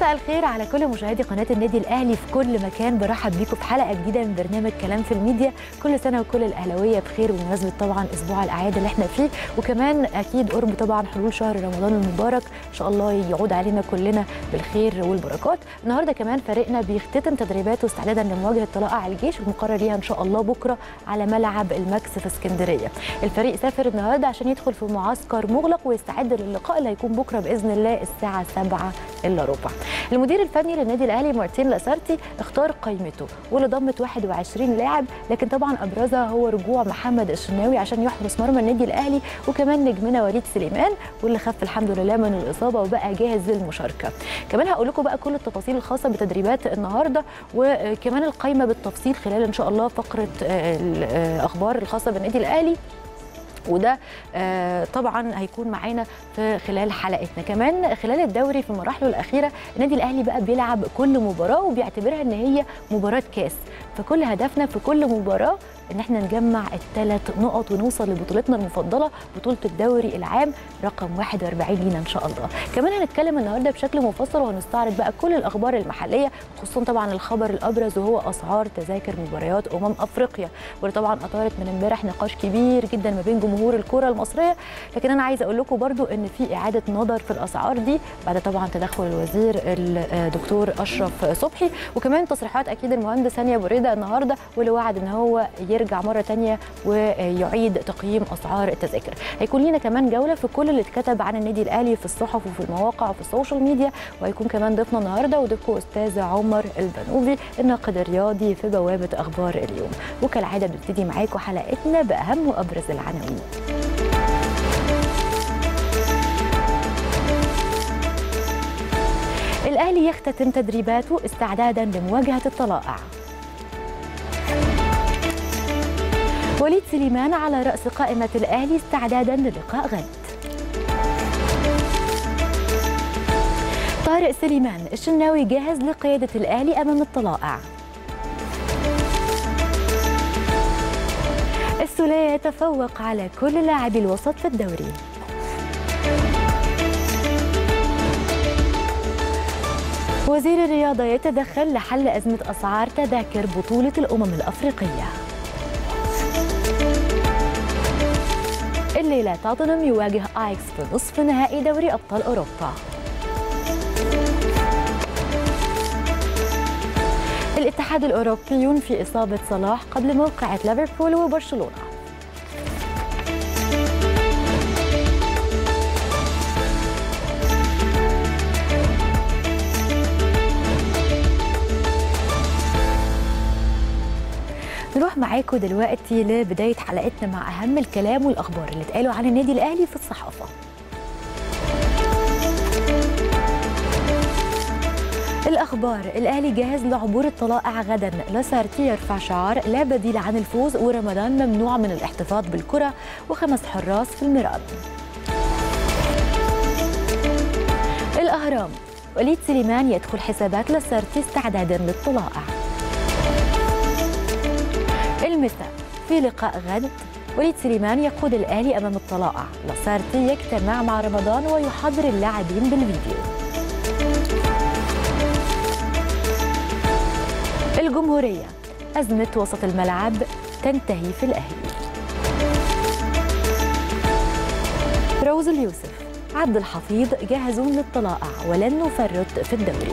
مساء الخير على كل مشاهدي قناه النادي الاهلي في كل مكان برحب بيكم في حلقه جديده من برنامج كلام في الميديا كل سنه وكل الاهلاويه بخير بمناسبه طبعا اسبوع الاعياد اللي احنا فيه وكمان اكيد قرب طبعا حلول شهر رمضان المبارك ان شاء الله يعود علينا كلنا بالخير والبركات النهارده كمان فريقنا بيختتم تدريباته استعدادا لمواجهه طلائع الجيش المقرر ليها ان شاء الله بكره على ملعب الماكس في اسكندريه الفريق سافر النهارده عشان يدخل في معسكر مغلق ويستعد للقاء اللي هيكون بكره باذن الله الساعه 7 الا ربع المدير الفني للنادي الاهلي مارتين لاسارتي اختار قائمته واللي ضمت 21 لاعب لكن طبعا ابرزها هو رجوع محمد الشناوي عشان يحرس مرمى النادي الاهلي وكمان نجمنا وليد سليمان واللي خف الحمد لله من الاصابه وبقى جاهز للمشاركه كمان هقول لكم بقى كل التفاصيل الخاصه بتدريبات النهارده وكمان القائمه بالتفصيل خلال ان شاء الله فقره الاخبار الخاصه بالنادي الاهلي وده آه طبعا هيكون معانا في خلال حلقتنا كمان خلال الدوري في مراحله الاخيره النادي الاهلي بقى بيلعب كل مباراه وبيعتبرها ان هي مباراه كاس فكل هدفنا في كل مباراه ان احنا نجمع الثلاث نقط ونوصل لبطولتنا المفضله بطوله الدوري العام رقم 41 لينا ان شاء الله كمان هنتكلم النهارده بشكل مفصل وهنستعرض بقى كل الاخبار المحليه خصوصا طبعا الخبر الابرز وهو اسعار تذاكر مباريات امم افريقيا واللي طبعا اثارت من امبارح نقاش كبير جدا ما بين جمهور الكره المصريه لكن انا عايزه اقول لكم برضو ان في اعاده نظر في الاسعار دي بعد طبعا تدخل الوزير الدكتور اشرف صبحي وكمان تصريحات اكيد المهندس هاني ابو ريده النهارده واللي وعد ان هو يرجع مره ثانيه ويعيد تقييم اسعار التذاكر هيكون لينا كمان جوله في كل اللي اتكتب عن النادي الاهلي في الصحف وفي المواقع وفي السوشيال ميديا وهيكون كمان ضيفنا النهارده وضيفكم استاذ عمر البنوبي الناقد الرياضي في بوابه اخبار اليوم وكالعاده بنبتدي معاكم حلقتنا باهم وابرز العناوين الاهلي يختتم تدريباته استعدادا لمواجهه الطلائع وليد سليمان على رأس قائمة الأهلي استعدادا للقاء غد طارق سليمان الشناوي جاهز لقيادة الأهلي أمام الطلائع السولية يتفوق على كل لاعبي الوسط في الدوري وزير الرياضة يتدخل لحل أزمة أسعار تذاكر بطولة الأمم الأفريقية الليلة توتنهام يواجه اياكس في نصف نهائي دوري ابطال اوروبا الاتحاد الاوروبي ينفي اصابه صلاح قبل موقعة ليفربول وبرشلونه نروح معاكم دلوقتي لبداية حلقتنا مع أهم الكلام والأخبار اللي اتقالوا عن النادي الأهلي في الصحافة الأخبار الأهلي جاهز لعبور الطلائع غدا لاسارتي يرفع شعار لا بديل عن الفوز ورمضان ممنوع من الاحتفاظ بالكرة وخمس حراس في الميراد الأهرام وليد سليمان يدخل حسابات لاسارتي استعدادا للطلائع المساء في لقاء غد وليد سليمان يقود الاهلي امام الطلائع لاسارتي يجتمع مع رمضان ويحضر اللاعبين بالفيديو الجمهوريه ازمه وسط الملعب تنتهي في الاهلي روز اليوسف عبد الحفيظ جاهزون للطلائع ولن نفرط في الدوري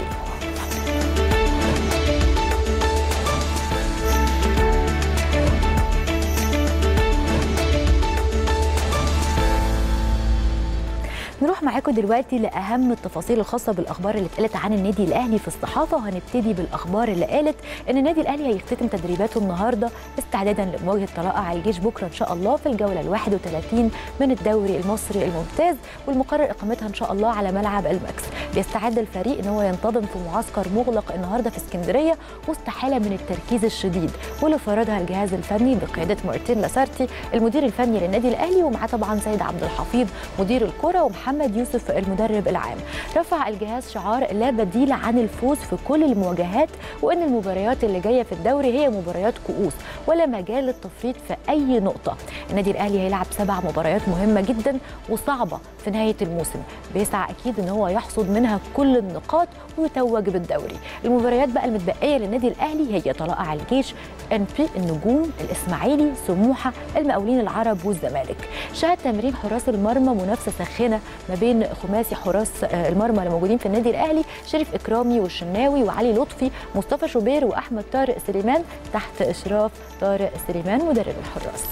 نروح معاكم دلوقتي لاهم التفاصيل الخاصه بالاخبار اللي اتقالت عن النادي الاهلي في الصحافه وهنبتدي بالاخبار اللي قالت ان النادي الاهلي هيختتم تدريباته النهارده استعدادا لمواجهه طلائع الجيش بكره ان شاء الله في الجوله ال 31 من الدوري المصري الممتاز والمقرر اقامتها ان شاء الله على ملعب الماكس بيستعد الفريق ان هو ينتظم في معسكر مغلق النهارده في اسكندريه وسط حاله من التركيز الشديد واللي فرضها الجهاز الفني بقياده مارتين لاسارتي المدير الفني للنادي الاهلي ومعاه طبعا سيد عبد الحفيظ مدير الكره ومحمد خالد يوسف المدرب العام رفع الجهاز شعار لا بديل عن الفوز في كل المواجهات وان المباريات اللي جايه في الدوري هي مباريات كؤوس ولا مجال للتفريط في اي نقطه النادي الاهلي هيلعب سبع مباريات مهمه جدا وصعبه في نهايه الموسم بيسعى اكيد ان هو يحصد منها كل النقاط ويتوج بالدوري المباريات بقى المتبقيه للنادي الاهلي هي طلائع الجيش ان بي النجوم الاسماعيلي سموحه المقاولين العرب والزمالك شهد تمرين حراس المرمى منافسه ساخنه ما بين خماسي حراس المرمى اللي موجودين في النادي الاهلي شريف اكرامي والشناوي وعلي لطفي مصطفى شوبير واحمد طارق سليمان تحت اشراف طارق سليمان مدرب الحراس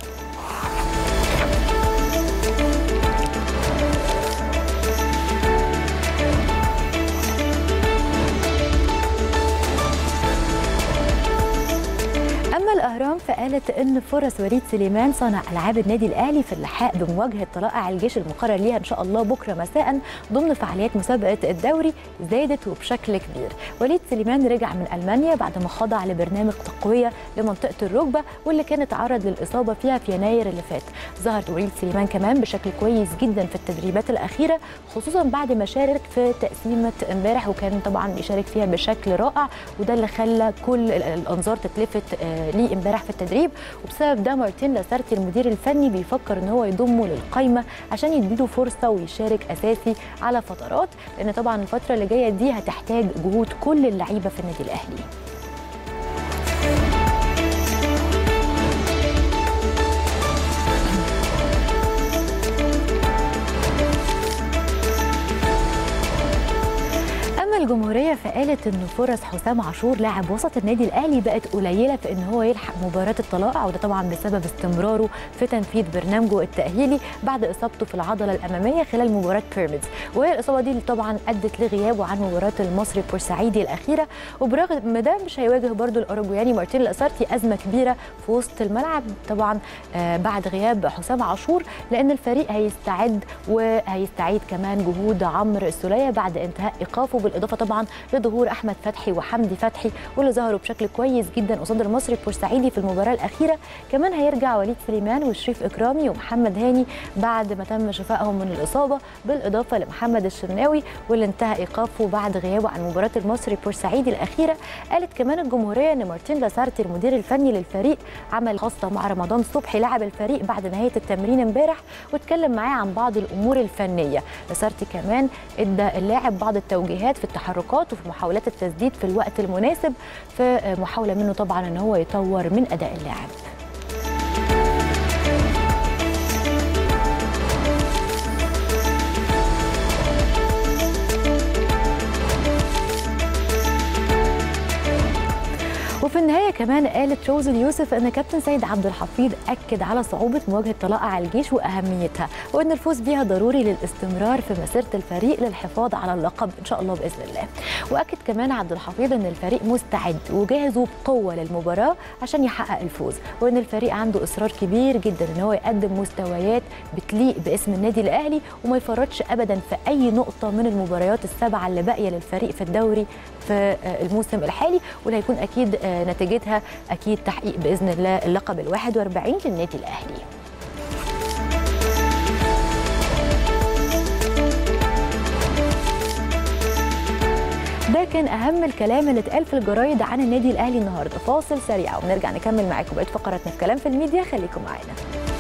الاهرام فقالت ان فرص وليد سليمان صانع العاب النادي الاهلي في اللحاق بمواجهه طلائع الجيش المقرر ليها ان شاء الله بكره مساء ضمن فعاليات مسابقه الدوري زادت وبشكل كبير وليد سليمان رجع من المانيا بعد ما خضع لبرنامج تقويه لمنطقه الركبه واللي كان اتعرض للاصابه فيها في يناير اللي فات ظهر وليد سليمان كمان بشكل كويس جدا في التدريبات الاخيره خصوصا بعد ما شارك في تقسيمه امبارح وكان طبعا بيشارك فيها بشكل رائع وده اللي خلى كل الانظار تتلفت ليه امبارح في التدريب وبسبب ده مارتين لاسارتي المدير الفني بيفكر ان هو يضمه للقايمه عشان يديله فرصه ويشارك اساسي على فترات لان طبعا الفتره اللي جايه دي هتحتاج جهود كل اللعيبه في النادي الاهلي الجمهورية فقالت إن فرص حسام عاشور لاعب وسط النادي الأهلي بقت قليلة في إن هو يلحق مباراة الطلائع وده طبعا بسبب استمراره في تنفيذ برنامجه التأهيلي بعد إصابته في العضلة الأمامية خلال مباراة بيراميدز وهي الإصابة دي طبعا أدت لغيابه عن مباراة المصري بورسعيدي الأخيرة وبرغم ده مش هيواجه برضو الأوروجواني مارتين الأسارتي أزمة كبيرة في وسط الملعب طبعا بعد غياب حسام عاشور لأن الفريق هيستعد وهيستعيد كمان جهود عمرو السولية بعد انتهاء إيقافه بالإضافة طبعا لظهور احمد فتحي وحمدي فتحي واللي ظهروا بشكل كويس جدا قصاد المصري البورسعيدي في المباراه الاخيره كمان هيرجع وليد سليمان وشريف اكرامي ومحمد هاني بعد ما تم شفائهم من الاصابه بالاضافه لمحمد الشناوي واللي انتهى ايقافه بعد غيابه عن مباراه المصري البورسعيدي الاخيره قالت كمان الجمهوريه ان مارتين لاسارتي المدير الفني للفريق عمل خاصه مع رمضان صبحي لاعب الفريق بعد نهايه التمرين امبارح واتكلم معاه عن بعض الامور الفنيه لاسارتي كمان ادى اللاعب بعض التوجيهات في التحركات وفي محاولات التسديد في الوقت المناسب في محاوله منه طبعا ان هو يطور من اداء اللاعب وفي النهايه كمان قالت روزن يوسف ان كابتن سيد عبد الحفيظ اكد على صعوبه مواجهه طلائع الجيش واهميتها وان الفوز بيها ضروري للاستمرار في مسيره الفريق للحفاظ على اللقب ان شاء الله باذن الله واكد كمان عبد الحفيظ ان الفريق مستعد وجاهز وبقوه للمباراه عشان يحقق الفوز وان الفريق عنده اصرار كبير جدا ان هو يقدم مستويات بتليق باسم النادي الاهلي وما يفرطش ابدا في اي نقطه من المباريات السبعه اللي باقيه للفريق في الدوري في الموسم الحالي واللي هيكون اكيد نتيجتها اكيد تحقيق باذن الله اللقب ال 41 للنادي الاهلي. ده كان اهم الكلام اللي اتقال في الجرايد عن النادي الاهلي النهارده فاصل سريع ونرجع نكمل معاكم بقيه فقراتنا في كلام في الميديا خليكم معانا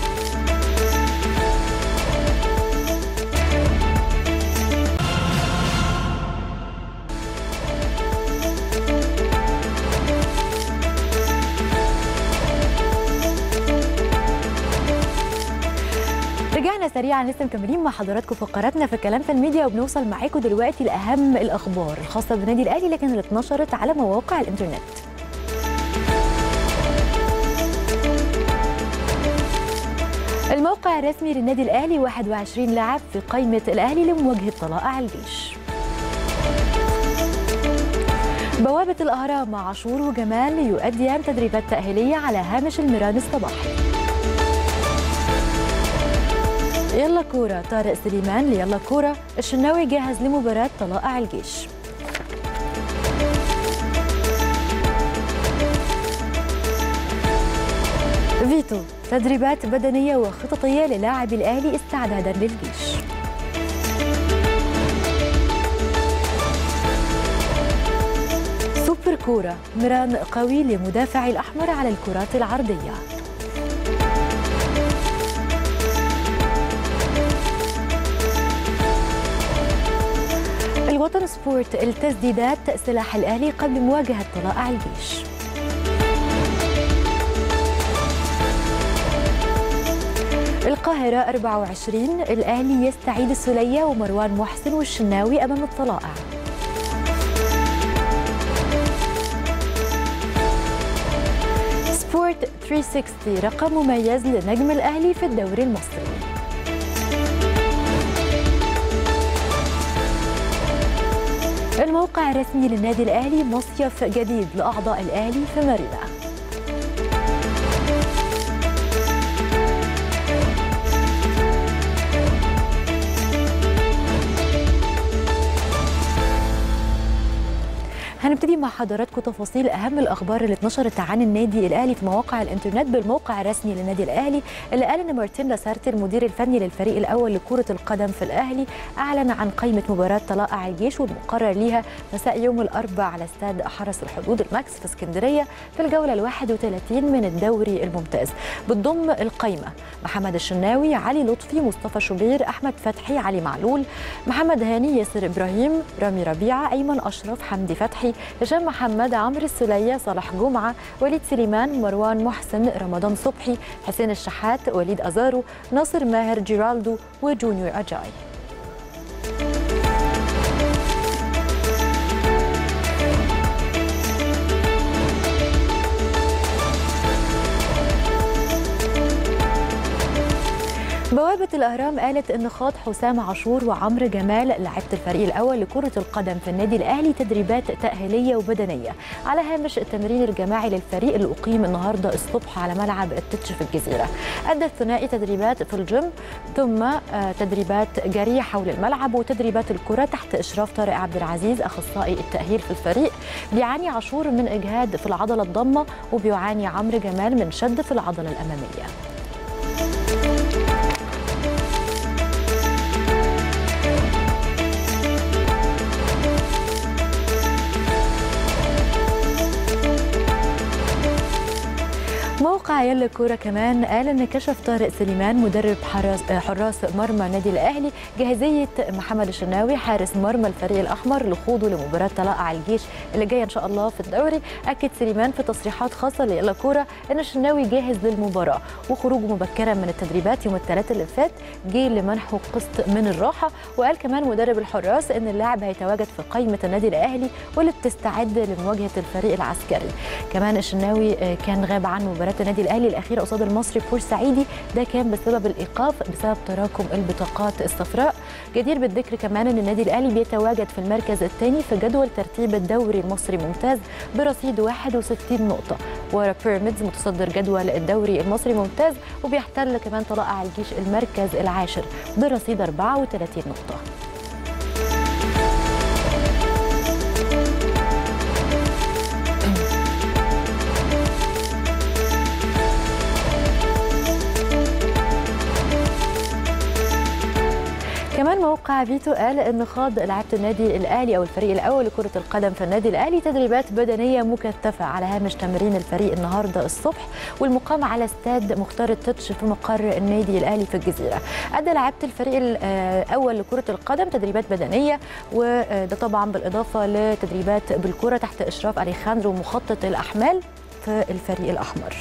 رجعنا سريعا لسه مكملين مع حضراتكم فقراتنا في كلام في الميديا وبنوصل معاكم دلوقتي لاهم الاخبار الخاصه بالنادي الاهلي لكن اللي اتنشرت على مواقع الانترنت الموقع الرسمي للنادي الاهلي 21 لاعب في قائمه الاهلي لمواجهه طلائع الجيش بوابه الاهرام مع عاشور وجمال يؤديان تدريبات تاهيليه على هامش الميران الصباحي يلا كورة طارق سليمان ليلا كورة الشناوي جاهز لمباراة طلائع الجيش فيتو تدريبات بدنية وخططية للاعب الأهلي استعدادا للجيش كورة مران قوي لمدافع الأحمر على الكرات العرضية الوطن سبورت التسديدات سلاح الأهلي قبل مواجهة طلائع الجيش القاهرة 24 الأهلي يستعيد السلية ومروان محسن والشناوي أمام الطلائع سبورت 360 رقم مميز لنجم الأهلي في الدوري المصري الموقع الرسمي للنادي الأهلي مصيف جديد لأعضاء الأهلي في مارينا هنبتدي مع حضراتكم تفاصيل اهم الاخبار اللي اتنشرت عن النادي الاهلي في مواقع الانترنت بالموقع الرسمي للنادي الاهلي اللي قال ان مارتين لاسارتي المدير الفني للفريق الاول لكره القدم في الاهلي اعلن عن قائمه مباراه طلائع الجيش والمقرر ليها مساء يوم الاربعاء على استاد حرس الحدود الماكس في اسكندريه في الجوله ال 31 من الدوري الممتاز بتضم القائمه محمد الشناوي علي لطفي مصطفى شوبير احمد فتحي علي معلول محمد هاني ياسر ابراهيم رامي ربيعه ايمن اشرف حمدي فتحي هشام محمد عمرو السلية صلاح جمعة وليد سليمان مروان محسن رمضان صبحي حسين الشحات وليد أزارو ناصر ماهر جيرالدو وجونيور أجاي بوابة الأهرام قالت إن خاض حسام عاشور وعمرو جمال لاعبة الفريق الأول لكرة القدم في النادي الأهلي تدريبات تأهيلية وبدنية على هامش التمرين الجماعي للفريق اللي أقيم النهاردة الصبح على ملعب التتش في الجزيرة أدى الثنائي تدريبات في الجيم ثم تدريبات جري حول الملعب وتدريبات الكرة تحت إشراف طارق عبد العزيز أخصائي التأهيل في الفريق بيعاني عاشور من إجهاد في العضلة الضمة وبيعاني عمرو جمال من شد في العضلة الأمامية موقع يلا كوره كمان قال ان كشف طارق سليمان مدرب حراس حراس مرمى النادي الاهلي جاهزيه محمد الشناوي حارس مرمى الفريق الاحمر لخوضه لمباراه طلائع الجيش اللي جايه ان شاء الله في الدوري اكد سليمان في تصريحات خاصه ليلا كوره ان الشناوي جاهز للمباراه وخروجه مبكرا من التدريبات يوم الثلاثاء اللي فات جه لمنحه قسط من الراحه وقال كمان مدرب الحراس ان اللاعب هيتواجد في قائمه النادي الاهلي واللي بتستعد لمواجهه الفريق العسكري كمان الشناوي كان غاب عن مباراه النادي الاهلي الاخيره قصاد المصري بورسعيدي ده كان بسبب الايقاف بسبب تراكم البطاقات الصفراء جدير بالذكر كمان ان النادي الاهلي بيتواجد في المركز الثاني في جدول ترتيب الدوري المصري ممتاز برصيد 61 نقطه ورا بيراميدز متصدر جدول الدوري المصري ممتاز وبيحتل كمان طلائع الجيش المركز العاشر برصيد 34 نقطه كمان موقع فيتو قال ان خاض لعيبه النادي الاهلي او الفريق الاول لكره القدم في النادي الاهلي تدريبات بدنيه مكثفه على هامش تمرين الفريق النهارده الصبح والمقام على استاد مختار التتش في مقر النادي الاهلي في الجزيره. ادى لعيبه الفريق الاول لكره القدم تدريبات بدنيه وده طبعا بالاضافه لتدريبات بالكره تحت اشراف اليخاندرو مخطط الاحمال في الفريق الاحمر.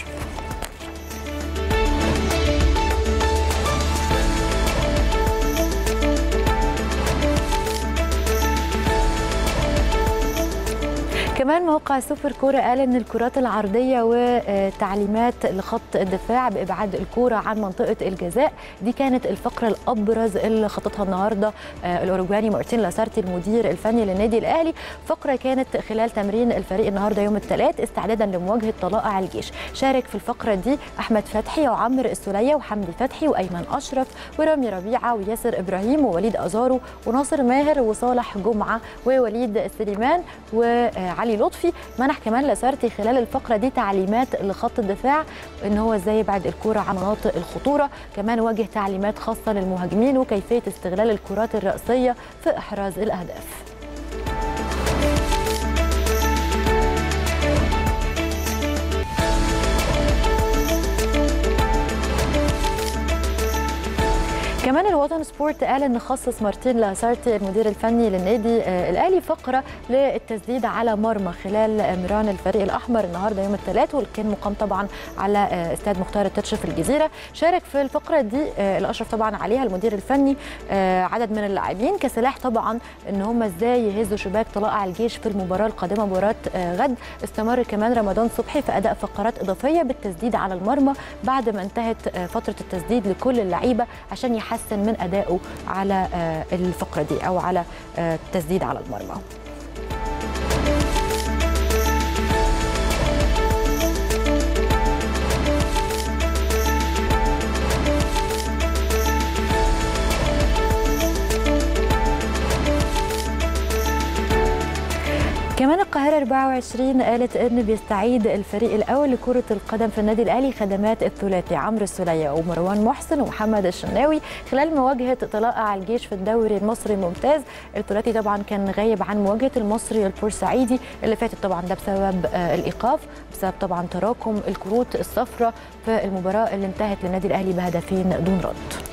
كمان موقع سوبر كوره قال ان الكرات العرضيه وتعليمات لخط الدفاع بابعاد الكوره عن منطقه الجزاء دي كانت الفقره الابرز اللي خطتها النهارده الاوروجواني مارتين لاسارتي المدير الفني للنادي الاهلي فقره كانت خلال تمرين الفريق النهارده يوم الثلاث استعدادا لمواجهه طلائع الجيش شارك في الفقره دي احمد فتحي وعمرو السليه وحمدي فتحي وايمن اشرف ورامي ربيعه وياسر ابراهيم ووليد ازارو وناصر ماهر وصالح جمعه ووليد سليمان وعلي لطفي منح كمان لاسارتي خلال الفقره دي تعليمات لخط الدفاع ان هو ازاي يبعد الكره عن مناطق الخطوره كمان وجه تعليمات خاصه للمهاجمين وكيفيه استغلال الكرات الراسيه في احراز الاهداف كمان الوطن سبورت قال ان خصص مارتين لاسارتي المدير الفني للنادي الاهلي فقره للتسديد على مرمى خلال ميران الفريق الاحمر النهارده يوم الثلاث واللي كان مقام طبعا على استاد مختار التتش في الجزيره شارك في الفقره دي الاشرف طبعا عليها المدير الفني عدد من اللاعبين كسلاح طبعا ان هم ازاي يهزوا شباك طلائع الجيش في المباراه القادمه مباراه غد استمر كمان رمضان صبحي في اداء فقرات اضافيه بالتسديد على المرمى بعد ما انتهت فتره التسديد لكل اللعيبه عشان يحسن من ادائه على الفقره دي او على التسديد على المرمى كمان القاهرة 24 قالت إن بيستعيد الفريق الأول لكرة القدم في النادي الأهلي خدمات الثلاثي عمرو السولية ومروان محسن ومحمد الشناوي خلال مواجهة طلائع الجيش في الدوري المصري الممتاز الثلاثي طبعا كان غايب عن مواجهة المصري البورسعيدي اللي فاتت طبعا ده بسبب الإيقاف بسبب طبعا تراكم الكروت الصفراء في المباراة اللي انتهت للنادي الأهلي بهدفين دون رد.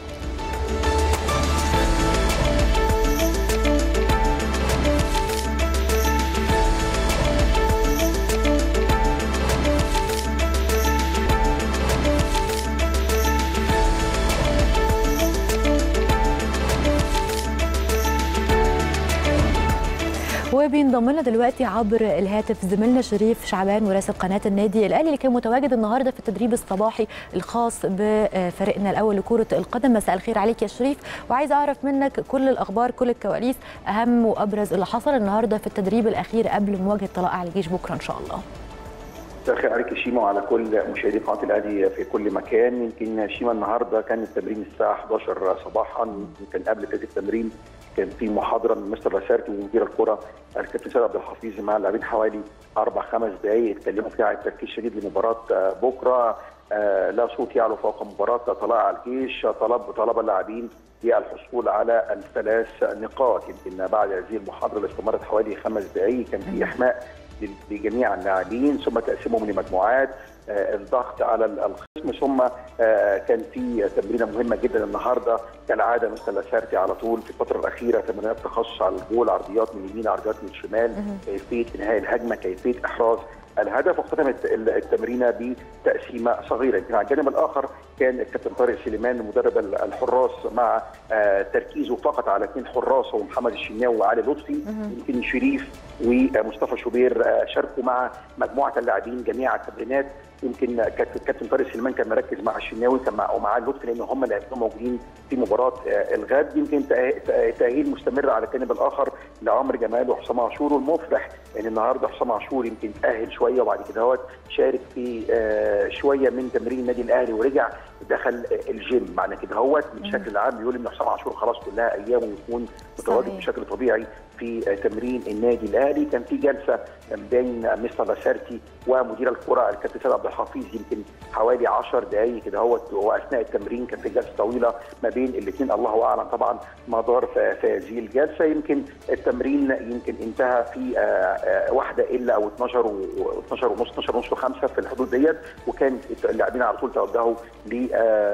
وبينضم لنا دلوقتي عبر الهاتف زميلنا شريف شعبان مراسل قناه النادي الاهلي اللي كان متواجد النهارده في التدريب الصباحي الخاص بفريقنا الاول لكره القدم مساء الخير عليك يا شريف وعايزه اعرف منك كل الاخبار كل الكواليس اهم وابرز اللي حصل النهارده في التدريب الاخير قبل مواجهه طلائع الجيش بكره ان شاء الله مساء الخير عليك شيما وعلى كل مشاهدي قناه الاهلي في كل مكان يمكن شيما النهارده كان التمرين الساعه 11 صباحا يمكن قبل بدايه التمرين كان في محاضره من مستر لاسارتي ومدير الكره الكابتن سيد عبد الحفيظ مع اللاعبين حوالي اربع خمس دقائق اتكلموا فيها عن التركيز الشديد لمباراه بكره آه لا صوت يعلو فوق مباراه طلائع الجيش طلب طلب اللاعبين للحصول على الثلاث نقاط يمكن بعد هذه المحاضره اللي استمرت حوالي خمس دقائق كان في احماء لجميع اللاعبين ثم تقسيمهم لمجموعات آه الضغط على الخصم ثم آه كان في تمرينه مهمه جدا النهارده كالعاده مثل لاسارتي على طول في الفتره الاخيره تمرينات تخصص على الجول عرضيات من اليمين عرضيات من الشمال كيفيه انهاء الهجمه كيفيه احراز الهدف وختمت التمرينه بتقسيمه صغيره يمكن على الجانب الاخر كان الكابتن طارق سليمان مدرب الحراس مع تركيزه فقط على اثنين حراس هو محمد الشناوي وعلي لطفي يمكن شريف ومصطفى شوبير شاركوا مع مجموعه اللاعبين جميع التمرينات يمكن كابتن طارق سليمان كان مركز مع الشناوي كان مع ومع لطفي لان هم اللي هيكونوا موجودين في مباراه الغد يمكن تاهيل مستمر على الجانب الاخر لعمرو جمال وحسام عاشور والمفرح ان النهارده حسام عاشور يمكن تاهل شويه وبعد كده هو شارك في شويه من تمرين النادي الاهلي ورجع دخل الجيم معنى كده هو بشكل عام بيقول ان حسام عاشور خلاص كلها ايام ويكون متواجد بشكل طبيعي في تمرين النادي الاهلي كان في جلسه بين مستر لاسارتي ومدير الكره الكابتن سيد عبد الحفيظ يمكن حوالي 10 دقائق كده هو واثناء التمرين كان في جلسه طويله ما بين الاثنين الله اعلم طبعا ما دار في هذه الجلسه يمكن التمرين يمكن انتهى في واحده الا او 12 و 12 ونص 12 ونص و5 في الحدود ديت وكان اللاعبين على طول توجهوا ل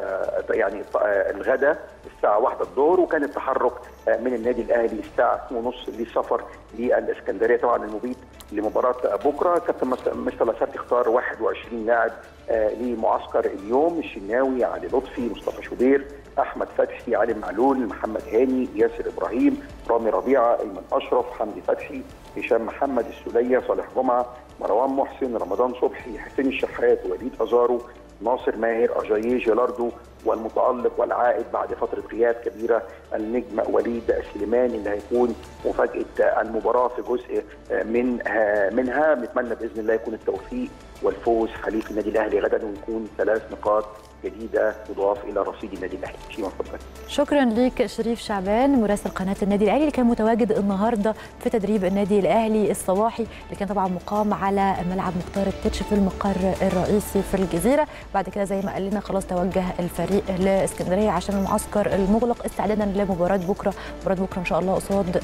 يعني الغداء الساعه 1 الظهر وكان التحرك من النادي الاهلي الساعه 2:30 للسفر للاسكندريه طبعا المبيت لمباراه بكره كابتن مستر لاسارتي اختار 21 لاعب لمعسكر اليوم الشناوي علي لطفي مصطفى شوبير احمد فتحي علي معلول محمد هاني ياسر ابراهيم رامي ربيعه ايمن اشرف حمدي فتحي هشام محمد السوليه صالح جمعه مروان محسن رمضان صبحي حسين الشحات وليد ازارو ناصر ماهر اجاييه جيلاردو والمتالق والعائد بعد فتره غياب كبيره النجم وليد سليمان اللي هيكون مفاجاه المباراه في جزء من منها بنتمنى باذن الله يكون التوفيق والفوز حليف النادي الاهلي غدا ويكون ثلاث نقاط جديده تضاف الى رصيد النادي الاهلي شيما اتفضل شكرا ليك شريف شعبان مراسل قناه النادي الاهلي اللي كان متواجد النهارده في تدريب النادي الاهلي الصباحي اللي كان طبعا مقام على ملعب مختار التتش في المقر الرئيسي في الجزيره بعد كده زي ما قال لنا خلاص توجه الفريق لاسكندريه عشان المعسكر المغلق استعدادا لمباراه بكره مباراه بكره ان شاء الله قصاد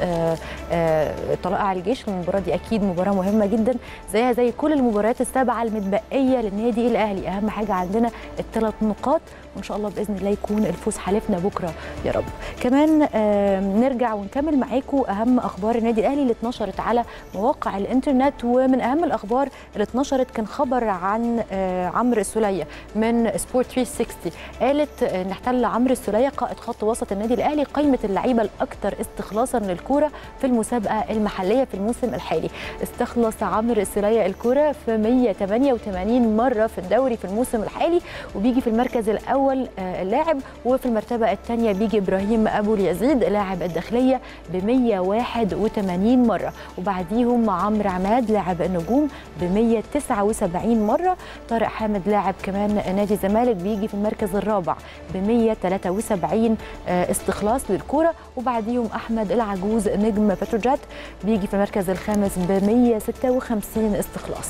طلائع الجيش المباراه دي اكيد مباراه مهمه جدا زيها زي كل المباريات السبعه المتبقيه للنادي الاهلي اهم حاجه عندنا الثلاث النقاط وان شاء الله باذن الله يكون الفوز حالفنا بكره يا رب كمان نرجع ونكمل معاكم اهم اخبار النادي الاهلي اللي اتنشرت على مواقع الانترنت ومن اهم الاخبار اللي اتنشرت كان خبر عن عمرو السوليه من سبورت 360 قالت ان احتل عمرو السوليه قائد خط وسط النادي الاهلي قائمه اللعيبه الاكثر استخلاصا للكوره في المسابقه المحليه في الموسم الحالي استخلص عمرو السوليه الكوره في 188 مره في الدوري في الموسم الحالي وبيجي في المركز الاول اللاعب وفي المرتبه الثانيه بيجي ابراهيم ابو اليزيد لاعب الداخليه ب 181 مره وبعديهم عمرو عماد لاعب النجوم ب 179 مره طارق حامد لاعب كمان نادي الزمالك بيجي في المركز الرابع ب 173 استخلاص للكوره وبعديهم احمد العجوز نجم بتروجيت بيجي في المركز الخامس ب 156 استخلاص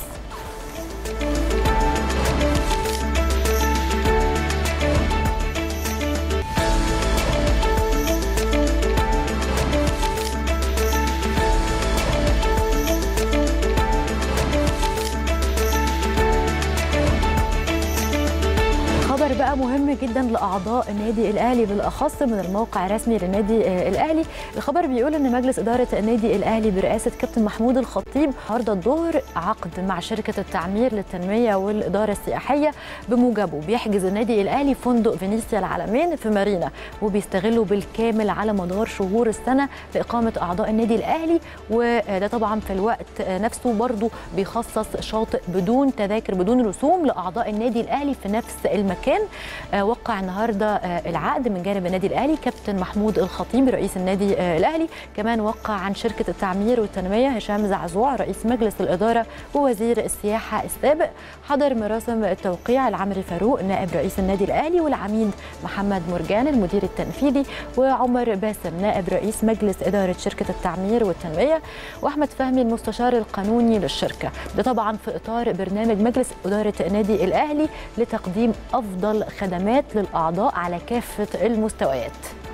بقى مهم جدا لاعضاء النادي الاهلي بالاخص من الموقع الرسمي للنادي الاهلي الخبر بيقول ان مجلس اداره النادي الاهلي برئاسه كابتن محمود الخطيب النهارده الظهر عقد مع شركه التعمير للتنميه والاداره السياحيه بموجبه بيحجز النادي الاهلي فندق فينيسيا العالمين في مارينا وبيستغله بالكامل على مدار شهور السنه لاقامه اعضاء النادي الاهلي وده طبعا في الوقت نفسه برضه بيخصص شاطئ بدون تذاكر بدون رسوم لاعضاء النادي الاهلي في نفس المكان وقع النهارده العقد من جانب النادي الاهلي كابتن محمود الخطيب رئيس النادي الاهلي كمان وقع عن شركه التعمير والتنميه هشام زعزوع رئيس مجلس الاداره ووزير السياحه السابق حضر مراسم التوقيع العمري فاروق نائب رئيس النادي الاهلي والعميد محمد مرجان المدير التنفيذي وعمر باسم نائب رئيس مجلس اداره شركه التعمير والتنميه واحمد فهمي المستشار القانوني للشركه ده طبعا في اطار برنامج مجلس اداره النادي الاهلي لتقديم افضل خدمات للاعضاء على كافه المستويات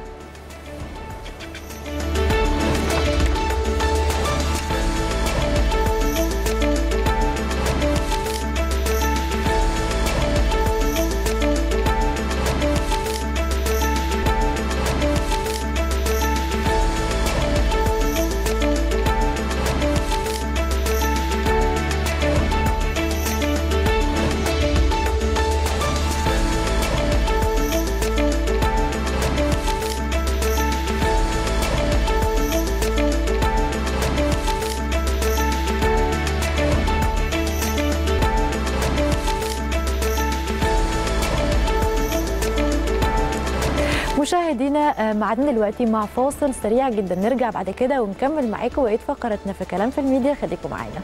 مشاهدينا معادنا دلوقتي مع فاصل سريع جدا نرجع بعد كده ونكمل معاكم بقيه فقرتنا في كلام في الميديا خليكم معانا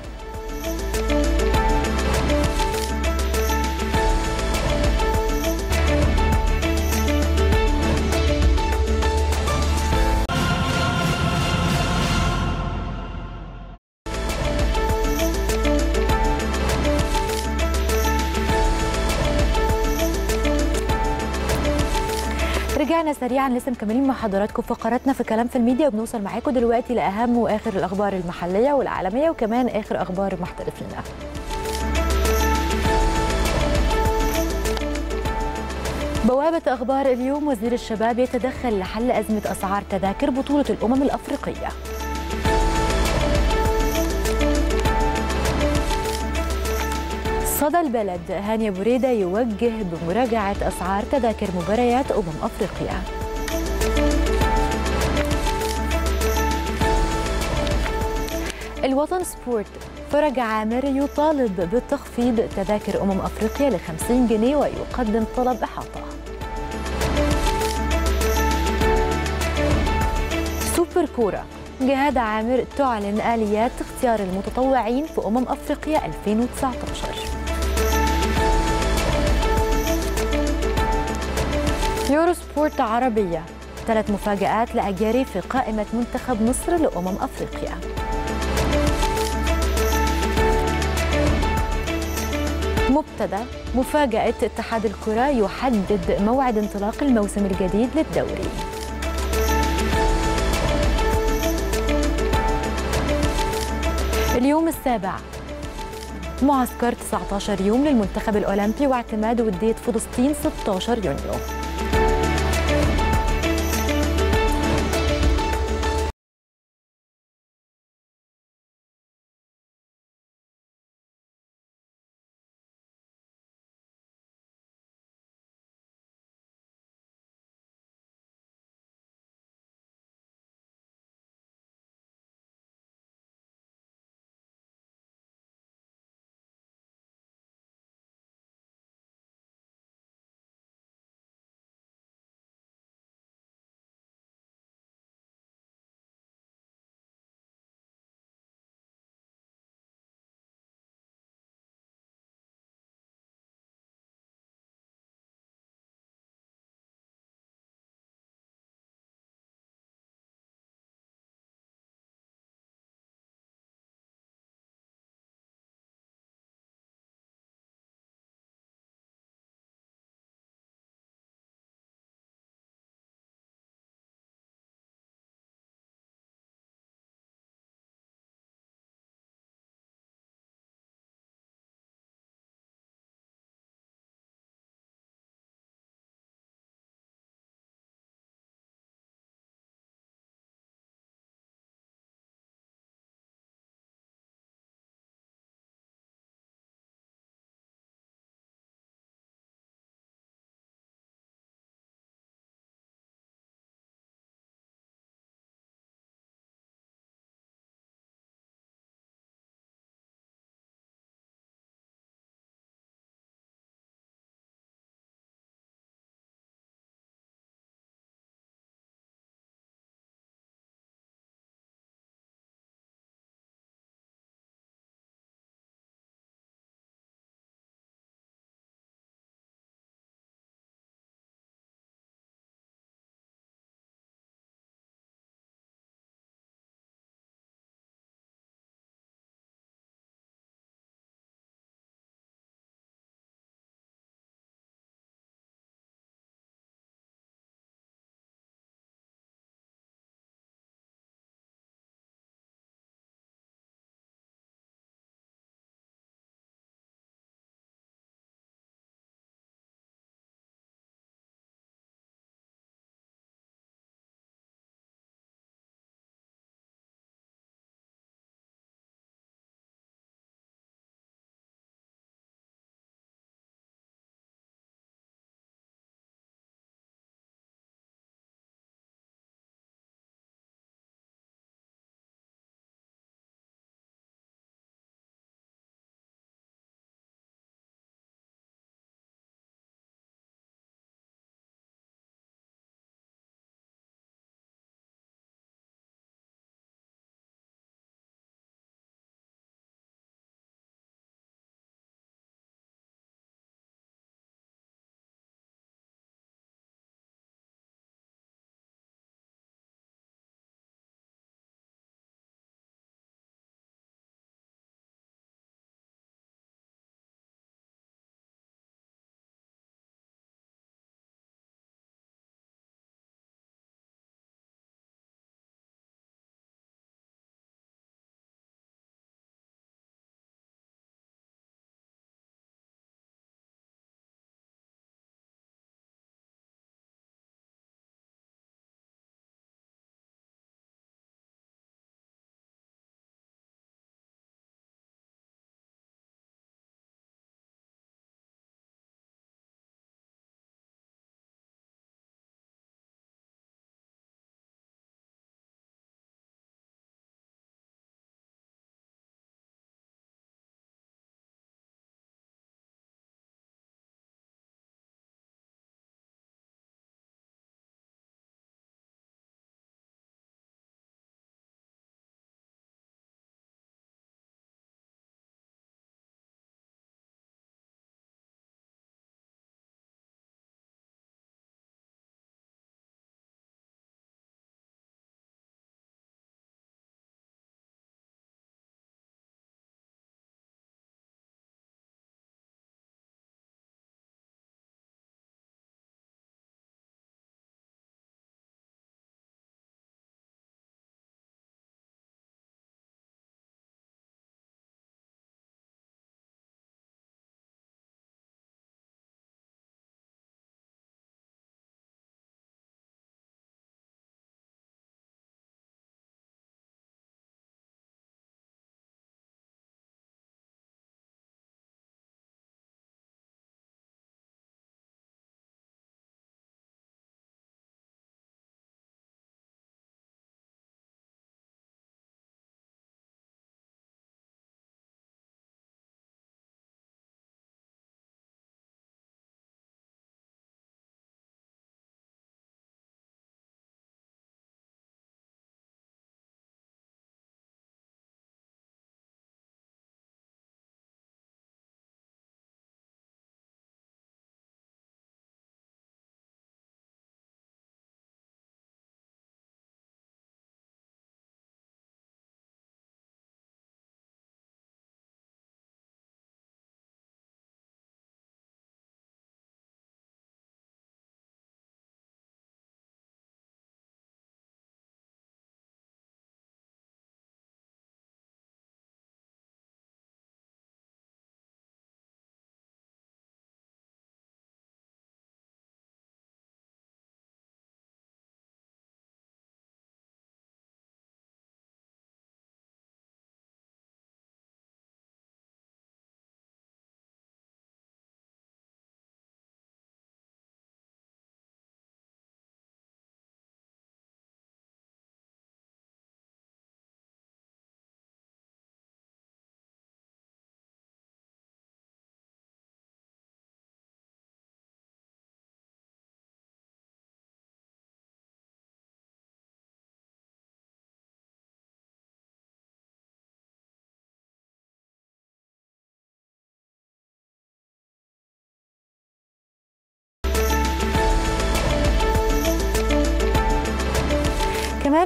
رجعنا سريعا لسه مكملين مع حضراتكم فقراتنا في كلام في الميديا وبنوصل معاكم دلوقتي لاهم واخر الاخبار المحليه والعالميه وكمان اخر اخبار المحترفين بوابة أخبار اليوم وزير الشباب يتدخل لحل أزمة أسعار تذاكر بطولة الأمم الأفريقية صدى البلد هاني بريدة يوجه بمراجعة أسعار تذاكر مباريات أمم أفريقيا الوطن سبورت فرج عامر يطالب بتخفيض تذاكر أمم أفريقيا ل 50 جنيه ويقدم طلب إحاطة سوبر كورة جهاد عامر تعلن آليات اختيار المتطوعين في أمم أفريقيا 2019 يورو سبورت عربية ثلاث مفاجآت لأجاري في قائمة منتخب مصر لأمم أفريقيا مبتدا مفاجأة اتحاد الكرة يحدد موعد انطلاق الموسم الجديد للدوري اليوم السابع معسكر 19 يوم للمنتخب الأولمبي واعتماد ودية فلسطين 16 يونيو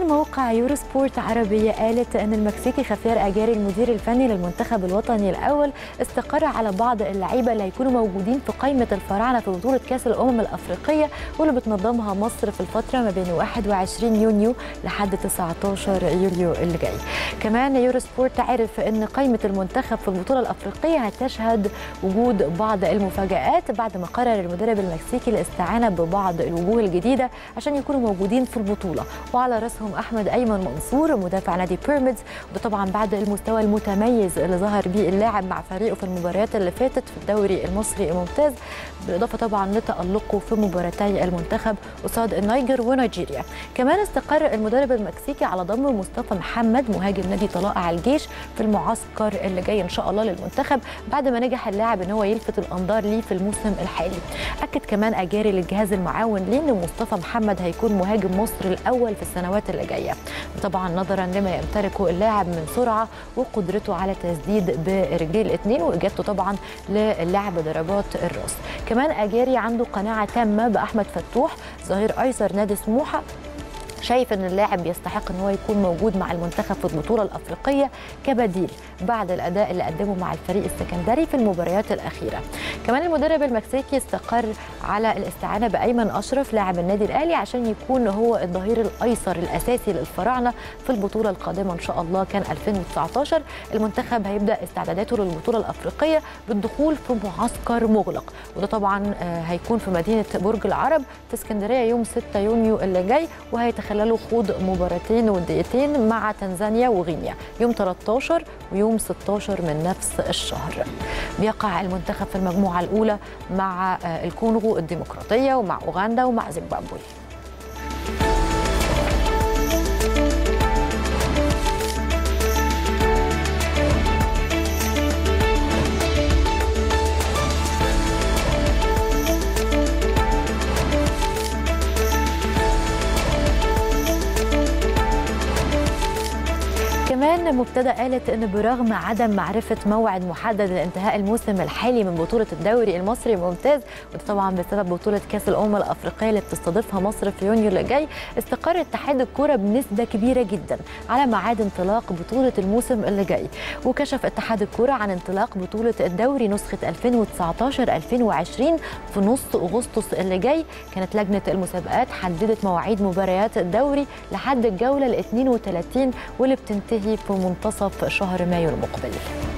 كمان موقع يورو سبورت عربية قالت أن المكسيكي خفير أجاري المدير الفني للمنتخب الوطني الأول استقر على بعض اللعيبة اللي هيكونوا موجودين في قائمة الفراعنة في بطولة كأس الأمم الأفريقية واللي بتنظمها مصر في الفترة ما بين 21 يونيو لحد 19 يوليو اللي جاي كمان يورو سبورت عرف أن قائمة المنتخب في البطولة الأفريقية هتشهد وجود بعض المفاجآت بعد ما قرر المدرب المكسيكي الاستعانة ببعض الوجوه الجديدة عشان يكونوا موجودين في البطولة وعلى رأسهم أحمد أيمن منصور مدافع نادي بيراميدز وده طبعا بعد المستوى المتميز اللي ظهر بيه اللاعب مع فريقه في المباريات اللي فاتت في الدوري المصري الممتاز بالإضافة طبعا لتألقه في مباراتي المنتخب قصاد النيجر ونيجيريا كمان استقر المدرب المكسيكي على ضم مصطفى محمد مهاجم نادي طلائع الجيش في المعسكر اللي جاي ان شاء الله للمنتخب بعد ما نجح اللاعب ان هو يلفت الانظار ليه في الموسم الحالي اكد كمان اجاري للجهاز المعاون ليه ان مصطفى محمد هيكون مهاجم مصر الاول في السنوات اللي جايه طبعا نظرا لما يمتلكه اللاعب من سرعه وقدرته على تسديد برجليه الاثنين واجابته طبعا للعب ضربات الراس كمان اجاري عنده قناعه تامه باحمد فتوح ظهير ايسر نادي سموحه شايف ان اللاعب يستحق ان هو يكون موجود مع المنتخب في البطوله الافريقيه كبديل بعد الاداء اللي قدمه مع الفريق السكندري في المباريات الاخيره. كمان المدرب المكسيكي استقر على الاستعانه بايمن اشرف لاعب النادي الاهلي عشان يكون هو الظهير الايسر الاساسي للفراعنه في البطوله القادمه ان شاء الله كان 2019 المنتخب هيبدا استعداداته للبطوله الافريقيه بالدخول في معسكر مغلق وده طبعا هيكون في مدينه برج العرب في اسكندريه يوم 6 يونيو اللي جاي وهيتخللوا خوض مباراتين وديتين مع تنزانيا وغينيا يوم 13 ويوم 16 من نفس الشهر بيقع المنتخب في المجموعه الاولى مع الكونغو الديمقراطيه ومع اوغندا ومع زيمبابوي كمان مبتدا قالت ان برغم عدم معرفه موعد محدد لانتهاء الموسم الحالي من بطوله الدوري المصري الممتاز وده طبعا بسبب بطوله كاس الامم الافريقيه اللي بتستضيفها مصر في يونيو اللي جاي استقر اتحاد الكوره بنسبه كبيره جدا على ميعاد انطلاق بطوله الموسم اللي جاي وكشف اتحاد الكوره عن انطلاق بطوله الدوري نسخه 2019 2020 في نص اغسطس اللي جاي كانت لجنه المسابقات حددت مواعيد مباريات الدوري لحد الجوله ال 32 واللي بتنتهي في منتصف شهر مايو المقبل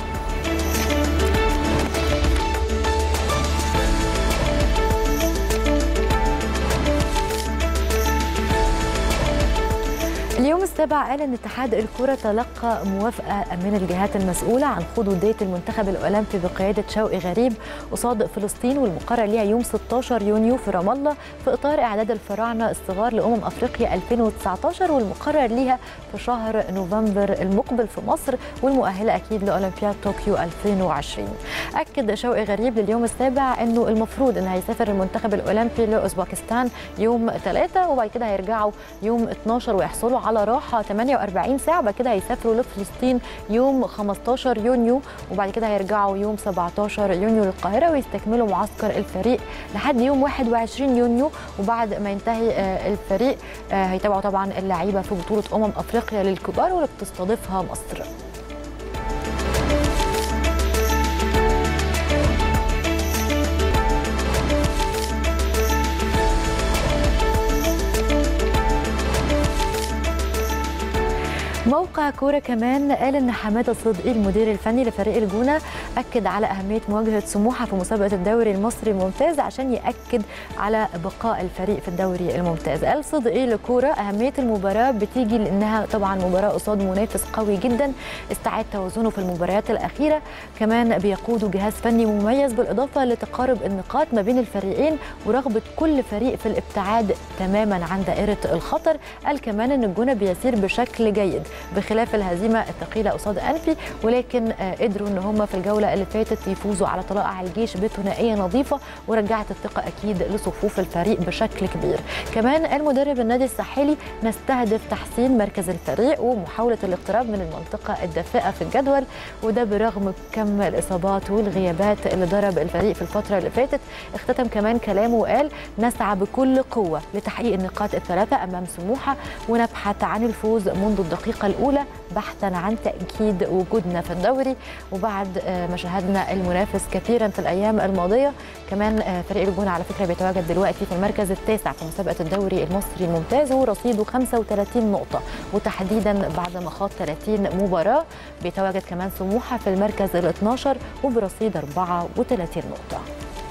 اليوم السابع قال ان اتحاد الكره تلقى موافقه من الجهات المسؤوله عن خوض وديه المنتخب الاولمبي بقياده شوقي غريب قصاد فلسطين والمقرر ليها يوم 16 يونيو في رام الله في اطار اعداد الفراعنه الصغار لامم افريقيا 2019 والمقرر ليها في شهر نوفمبر المقبل في مصر والمؤهله اكيد لاولمبياد طوكيو 2020 اكد شوقي غريب لليوم السابع انه المفروض ان هيسافر المنتخب الاولمبي لاوزبكستان يوم 3 وبعد كده هيرجعوا يوم 12 ويحصلوا على راحه 48 ساعه بعد كده هيسافروا لفلسطين يوم 15 يونيو وبعد كده هيرجعوا يوم 17 يونيو للقاهره ويستكملوا معسكر الفريق لحد يوم 21 يونيو وبعد ما ينتهي الفريق هيتابعوا طبعا اللعيبه في بطوله امم افريقيا للكبار واللي بتستضيفها مصر موقع كورة كمان قال ان حماده صدقي المدير الفني لفريق الجونه اكد على اهميه مواجهه سموحه في مسابقه الدوري المصري الممتاز عشان ياكد على بقاء الفريق في الدوري الممتاز قال صدقي لكوره اهميه المباراه بتيجي لانها طبعا مباراه قصاد منافس قوي جدا استعاد توازنه في المباريات الاخيره كمان بيقوده جهاز فني مميز بالاضافه لتقارب النقاط ما بين الفريقين ورغبه كل فريق في الابتعاد تماما عن دائره الخطر قال كمان ان الجونه بيسير بشكل جيد بخلاف الهزيمه الثقيله قصاد انفي ولكن قدروا ان هم في الجوله اللي فاتت يفوزوا على طلائع الجيش بثنائيه نظيفه ورجعت الثقه اكيد لصفوف الفريق بشكل كبير كمان المدرب النادي الساحلي نستهدف تحسين مركز الفريق ومحاوله الاقتراب من المنطقه الدافئه في الجدول وده برغم كم الاصابات والغيابات اللي ضرب الفريق في الفتره اللي فاتت اختتم كمان كلامه وقال نسعى بكل قوه لتحقيق النقاط الثلاثه امام سموحه ونبحث عن الفوز منذ الدقيقه الاولى بحثا عن تاكيد وجودنا في الدوري وبعد ما شاهدنا المنافس كثيرا في الايام الماضيه كمان فريق الجونه على فكره بيتواجد دلوقتي في المركز التاسع في مسابقه الدوري المصري الممتاز ورصيده 35 نقطه وتحديدا بعد ما خاض 30 مباراه بيتواجد كمان سموحه في المركز ال 12 وبرصيد 34 نقطه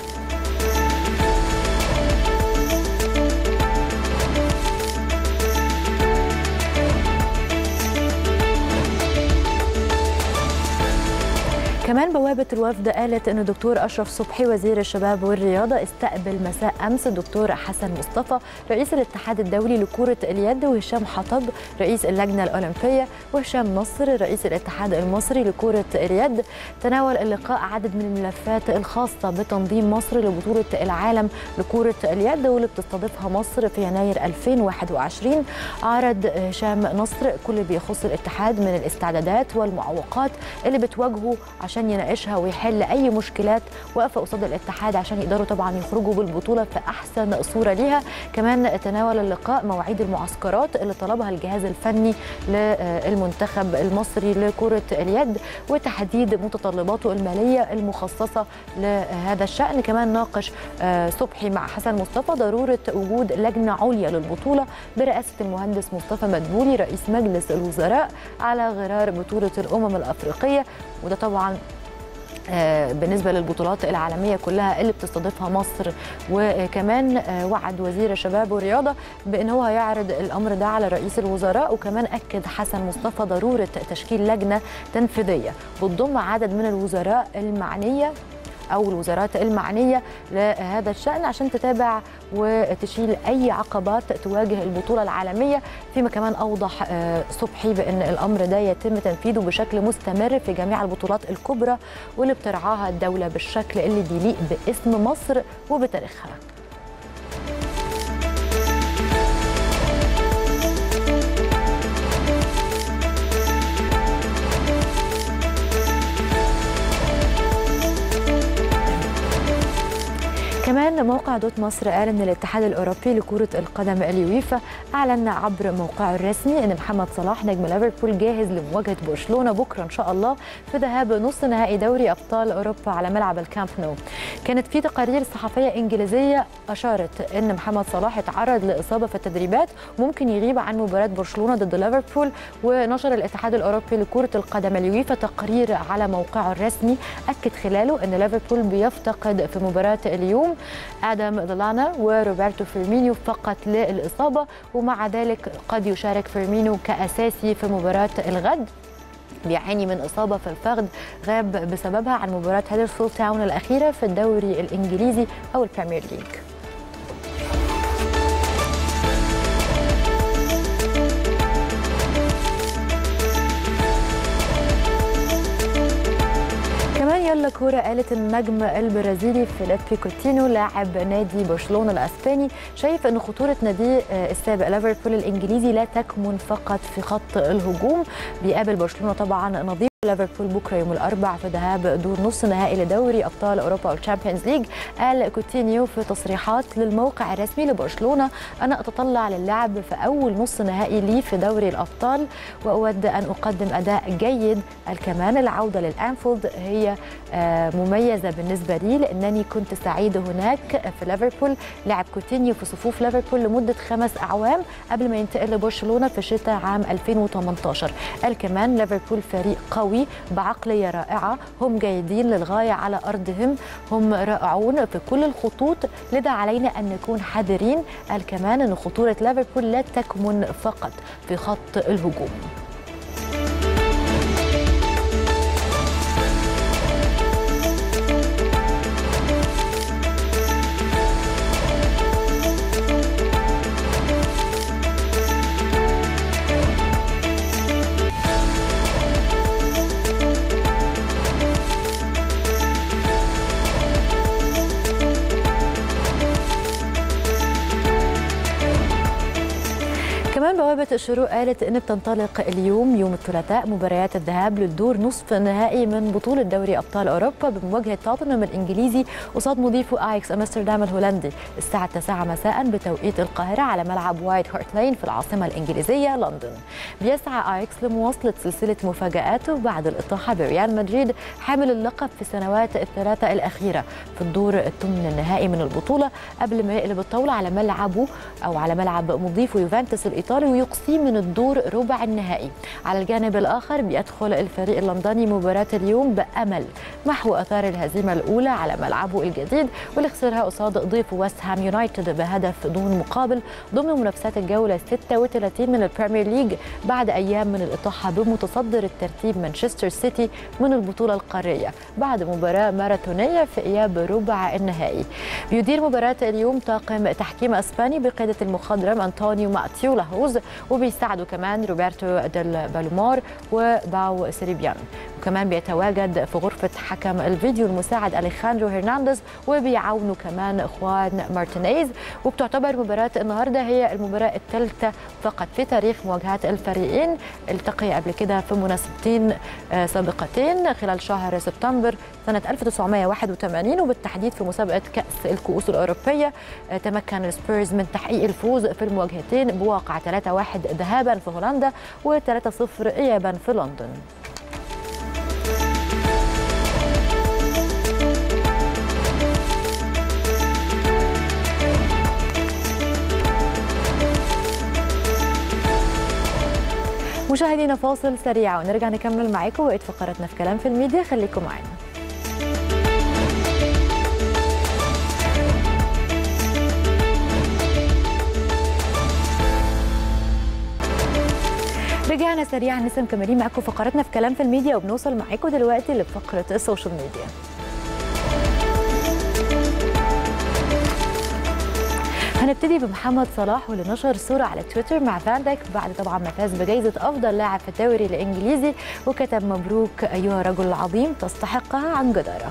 كمان بوابة الوفد قالت أن الدكتور أشرف صبحي وزير الشباب والرياضة استقبل مساء أمس الدكتور حسن مصطفى رئيس الاتحاد الدولي لكرة اليد وهشام حطب رئيس اللجنة الأولمبية وهشام نصر رئيس الاتحاد المصري لكرة اليد تناول اللقاء عدد من الملفات الخاصة بتنظيم مصر لبطولة العالم لكرة اليد واللي بتستضيفها مصر في يناير 2021 عرض هشام نصر كل اللي بيخص الاتحاد من الاستعدادات والمعوقات اللي بتواجهه عشان عشان يناقشها ويحل اي مشكلات واقفه قصاد الاتحاد عشان يقدروا طبعا يخرجوا بالبطوله في احسن صوره ليها كمان تناول اللقاء مواعيد المعسكرات اللي طلبها الجهاز الفني للمنتخب المصري لكره اليد وتحديد متطلباته الماليه المخصصه لهذا الشان كمان ناقش صبحي مع حسن مصطفى ضروره وجود لجنه عليا للبطوله برئاسه المهندس مصطفى مدبولي رئيس مجلس الوزراء على غرار بطوله الامم الافريقيه وده طبعا بالنسبه للبطولات العالميه كلها اللي بتستضيفها مصر وكمان وعد وزير الشباب والرياضه بان هو هيعرض الامر ده على رئيس الوزراء وكمان اكد حسن مصطفى ضروره تشكيل لجنه تنفيذيه بتضم عدد من الوزراء المعنيه او الوزارات المعنيه لهذا الشان عشان تتابع وتشيل اي عقبات تواجه البطوله العالميه فيما كمان اوضح صبحي بان الامر ده يتم تنفيذه بشكل مستمر في جميع البطولات الكبرى واللي بترعاها الدوله بالشكل اللي بيليق باسم مصر وبتاريخها كمان موقع دوت مصر قال ان الاتحاد الاوروبي لكره القدم اليويفا اعلن عبر موقعه الرسمي ان محمد صلاح نجم ليفربول جاهز لمواجهه برشلونه بكره ان شاء الله في ذهاب نص نهائي دوري ابطال اوروبا على ملعب الكامب نو. كانت في تقارير صحفيه انجليزيه اشارت ان محمد صلاح اتعرض لاصابه في التدريبات ممكن يغيب عن مباراه برشلونه ضد ليفربول ونشر الاتحاد الاوروبي لكره القدم اليويفا تقرير على موقعه الرسمي اكد خلاله ان ليفربول بيفتقد في مباراه اليوم ادم لالانا وروبرتو فيرمينيو فقط للاصابه ومع ذلك قد يشارك فيرمينيو كاساسي في مباراه الغد بيعاني من اصابه في الفخذ غاب بسببها عن مباراه هدرسفيلد تاون الاخيره في الدوري الانجليزي او البريمير ليج يلا كورة قالت النجم البرازيلي فيليبي كوتينو لاعب نادي برشلونة الأسباني شايف أن خطورة نادي السابق ليفربول الإنجليزي لا تكمن فقط في خط الهجوم بيقابل برشلونة طبعا نظير ليفربول بكره يوم الاربعاء في ذهاب دور نص نهائي لدوري ابطال اوروبا والتشامبيونز ليج قال كوتينيو في تصريحات للموقع الرسمي لبرشلونه انا اتطلع للعب في اول نص نهائي لي في دوري الابطال واود ان اقدم اداء جيد الكمان العوده للانفيلد هي مميزه بالنسبه لي لانني كنت سعيد هناك في ليفربول لعب كوتينيو في صفوف ليفربول لمده خمس اعوام قبل ما ينتقل لبرشلونه في شتاء عام 2018 قال كمان ليفربول فريق قوي قوي بعقلية رائعة هم جيدين للغاية على أرضهم هم رائعون في كل الخطوط لذا علينا أن نكون حذرين قال كمان أن خطورة ليفربول لا تكمن فقط في خط الهجوم جريدة الشروق قالت إن بتنطلق اليوم يوم الثلاثاء مباريات الذهاب للدور نصف النهائي من بطولة دوري أبطال أوروبا بمواجهة توتنهام الإنجليزي قصاد مضيفه آيكس أمستردام الهولندي الساعة 9 مساء بتوقيت القاهرة على ملعب وايت هارت لين في العاصمة الإنجليزية لندن بيسعى آيكس لمواصلة سلسلة مفاجآته بعد الإطاحة بريال مدريد حامل اللقب في السنوات الثلاثة الأخيرة في الدور الثمن النهائي من البطولة قبل ما يقلب الطاولة على ملعبه أو على ملعب مضيفه يوفنتوس الإيطالي ويقصيه من الدور ربع النهائي على الجانب الآخر بيدخل الفريق اللندني مباراة اليوم بأمل محو أثار الهزيمة الأولى على ملعبه الجديد واللي خسرها قصاد ضيفه ويست هام يونايتد بهدف دون مقابل ضمن منافسات الجولة 36 من البريمير ليج بعد أيام من الإطاحة بمتصدر الترتيب مانشستر سيتي من البطولة القارية بعد مباراة ماراثونية في إياب ربع النهائي بيدير مباراة اليوم طاقم تحكيم أسباني بقيادة المخضرم أنطونيو ماتيو لاهوز وبيساعده كمان روبرتو ديل بالومار وباو سيريبيان وكمان بيتواجد في غرفة حكم الفيديو المساعد أليخاندرو هرنانديز وبيعاونوا كمان خوان مارتينيز وبتعتبر مباراة النهاردة هي المباراة الثالثة فقط في تاريخ مواجهات الفريقين التقي قبل كده في مناسبتين سابقتين خلال شهر سبتمبر سنة 1981 وبالتحديد في مسابقة كأس الكؤوس الأوروبية تمكن السبيرز من تحقيق الفوز في المواجهتين بواقع 3-1 ذهابا في هولندا و3-0 إيابا في لندن مشاهدينا فاصل سريع ونرجع نكمل معاكم بقيه فقراتنا في كلام في الميديا خليكم معانا رجعنا سريعا لسه مكملين معاكم فقراتنا في كلام في الميديا وبنوصل معاكم دلوقتي لفقره السوشيال ميديا هنبتدي بمحمد صلاح واللي نشر صورة على تويتر مع فان دايك بعد طبعا ما فاز بجائزة أفضل لاعب في الدوري الإنجليزي وكتب مبروك أيها الرجل العظيم تستحقها عن جدارة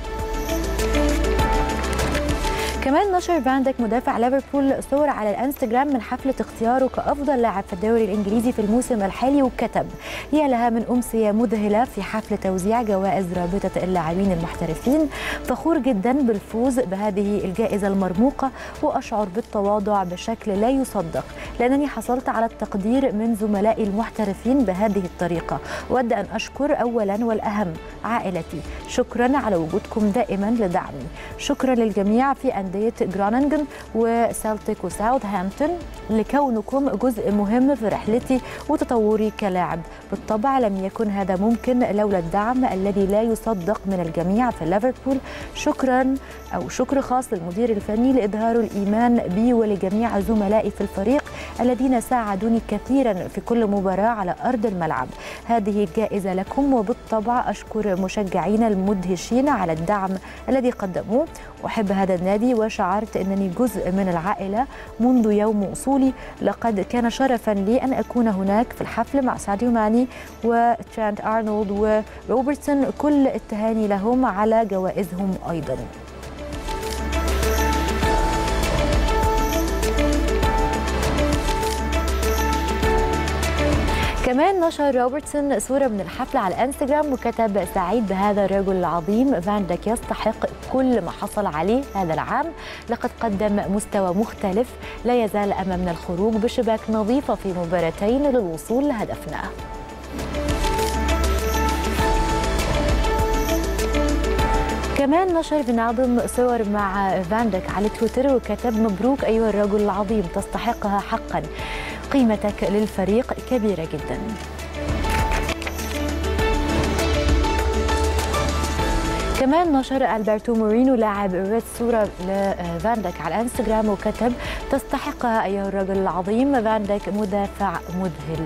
كمان نشر فاندك مدافع ليفربول صور على الانستجرام من حفله اختياره كافضل لاعب في الدوري الانجليزي في الموسم الحالي وكتب يا لها من امسيه مذهله في حفل توزيع جوائز رابطه اللاعبين المحترفين فخور جدا بالفوز بهذه الجائزه المرموقه واشعر بالتواضع بشكل لا يصدق لانني حصلت على التقدير من زملائي المحترفين بهذه الطريقه اود ان اشكر اولا والاهم عائلتي شكرا على وجودكم دائما لدعمي شكرا للجميع في أندية جراننجن وسلتيك وساوثهامبتون لكونكم جزء مهم في رحلتي وتطوري كلاعب بالطبع لم يكن هذا ممكن لولا الدعم الذي لا يصدق من الجميع في ليفربول شكرا أو شكر خاص للمدير الفني لإظهار الإيمان بي ولجميع زملائي في الفريق الذين ساعدوني كثيرا في كل مباراة على أرض الملعب هذه الجائزة لكم وبالطبع أشكر مشجعين المدهشين على الدعم الذي قدموه أحب هذا النادي وشعرت أنني جزء من العائلة منذ يوم وصولي لقد كان شرفا لي أن أكون هناك في الحفل مع ساديو ماني وترانت أرنولد وروبرتسون كل التهاني لهم على جوائزهم أيضا كمان نشر روبرتسون صورة من الحفلة على الانستجرام وكتب سعيد بهذا الرجل العظيم فان داك يستحق كل ما حصل عليه هذا العام لقد قدم مستوى مختلف لا يزال أمامنا الخروج بشباك نظيفة في مباراتين للوصول لهدفنا كمان نشر فينالدوم صور مع فاندك على تويتر وكتب مبروك أيها الرجل العظيم تستحقها حقا قيمتك للفريق كبيرة جدا كمان نشر البرتو مورينو لاعب ريد صورة لفاندك على الانستغرام وكتب تستحقها أيها الرجل العظيم فاندك مدافع مذهل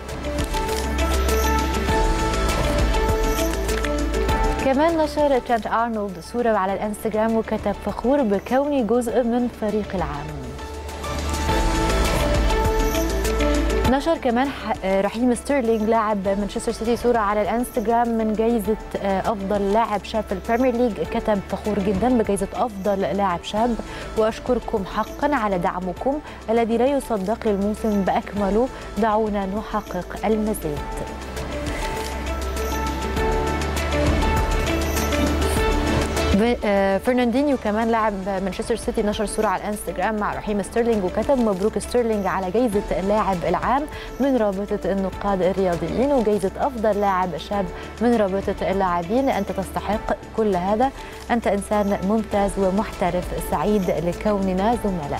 كمان نشر ترانت أرنولد صورة على الانستغرام وكتب فخور بكوني جزء من فريق العام نشر كمان رحيم ستيرلينج لاعب مانشستر سيتي صوره على الانستغرام من جائزه افضل لاعب شاب في البريمير ليج كتب فخور جدا بجائزه افضل لاعب شاب واشكركم حقا على دعمكم الذي لا يصدق للموسم باكمله دعونا نحقق المزيد فرناندينيو كمان لاعب مانشستر سيتي نشر صوره على الانستغرام مع رحيم ستيرلينج وكتب مبروك ستيرلينج على جائزه اللاعب العام من رابطه النقاد الرياضيين وجائزه افضل لاعب شاب من رابطه اللاعبين انت تستحق كل هذا انت انسان ممتاز ومحترف سعيد لكوننا زملاء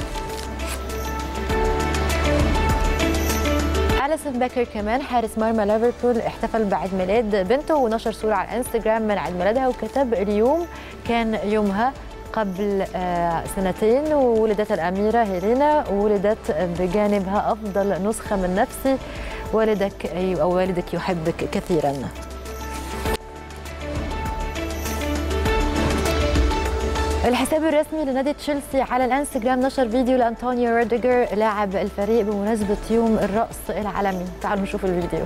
اليسون بيكر كمان حارس مرمى ليفربول احتفل بعيد ميلاد بنته ونشر صوره على الانستغرام من عيد ميلادها وكتب اليوم كان يومها قبل سنتين وولدت الأميرة هيلينا وولدت بجانبها أفضل نسخة من نفسي والدك أو والدك يحبك كثيرا الحساب الرسمي لنادي تشيلسي على الانستغرام نشر فيديو لانطونيو روديجر لاعب الفريق بمناسبه يوم الرأس العالمي تعالوا نشوف الفيديو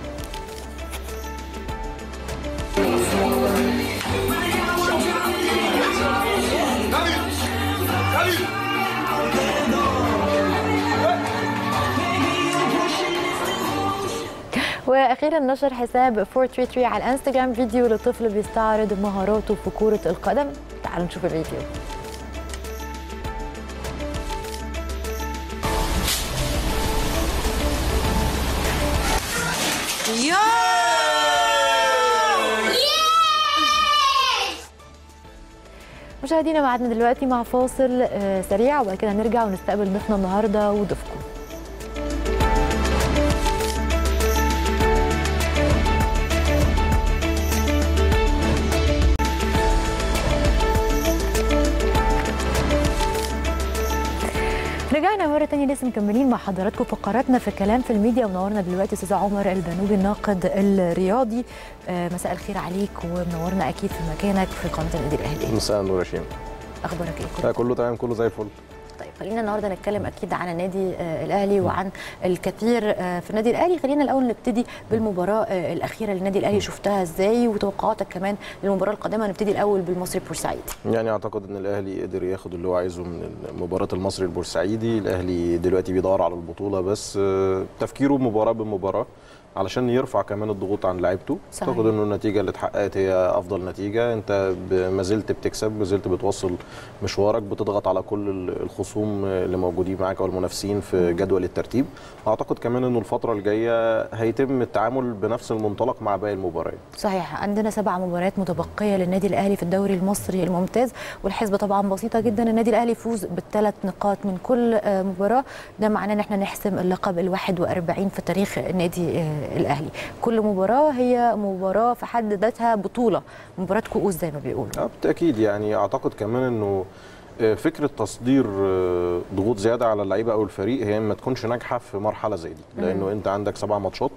واخيرا نشر حساب 433 على الانستغرام فيديو لطفل بيستعرض مهاراته في كره القدم تعالوا نشوف الفيديو مشاهدينا معادنا دلوقتي مع فاصل سريع وبعد كده هنرجع ونستقبل ضيفنا النهارده وضيفكم رجعنا مرة تانية لسه مكملين مع حضراتكم فقراتنا في كلام في الميديا ونورنا دلوقتي استاذ عمر البنوبي الناقد الرياضي آه مساء الخير عليك ومنورنا اكيد في مكانك في قناة النادي الاهلي. مساء النور يا شيماء. اخبارك ايه؟ كله, كله تمام كله زي الفل. طيب خلينا النهارده نتكلم اكيد عن النادي الاهلي وعن الكثير في النادي الاهلي خلينا الاول نبتدي بالمباراه الاخيره للنادي الاهلي شفتها ازاي وتوقعاتك كمان للمباراه القادمه نبتدي الاول بالمصري بورسعيد يعني اعتقد ان الاهلي قدر ياخد اللي هو عايزه من مباراه المصري البورسعيدي الاهلي دلوقتي بيدور على البطوله بس تفكيره مباراه بمباراه علشان يرفع كمان الضغوط عن لعيبته اعتقد انه النتيجه اللي اتحققت هي افضل نتيجه انت ما زلت بتكسب ما زلت بتوصل مشوارك بتضغط على كل الخصوم اللي موجودين معاك او المنافسين في جدول الترتيب اعتقد كمان انه الفتره الجايه هيتم التعامل بنفس المنطلق مع باقي المباريات صحيح عندنا سبع مباريات متبقيه للنادي الاهلي في الدوري المصري الممتاز والحسبه طبعا بسيطه جدا النادي الاهلي يفوز بالثلاث نقاط من كل مباراه ده معناه ان احنا نحسم اللقب ال 41 في تاريخ النادي الاهلي كل مباراه هي مباراه في حد ذاتها بطوله مباراه كؤوس زي ما بيقولوا اه بالتاكيد يعني اعتقد كمان انه فكره تصدير ضغوط زياده على اللعيبه او الفريق هي ما تكونش ناجحه في مرحله زي دي لانه انت عندك سبع ماتشات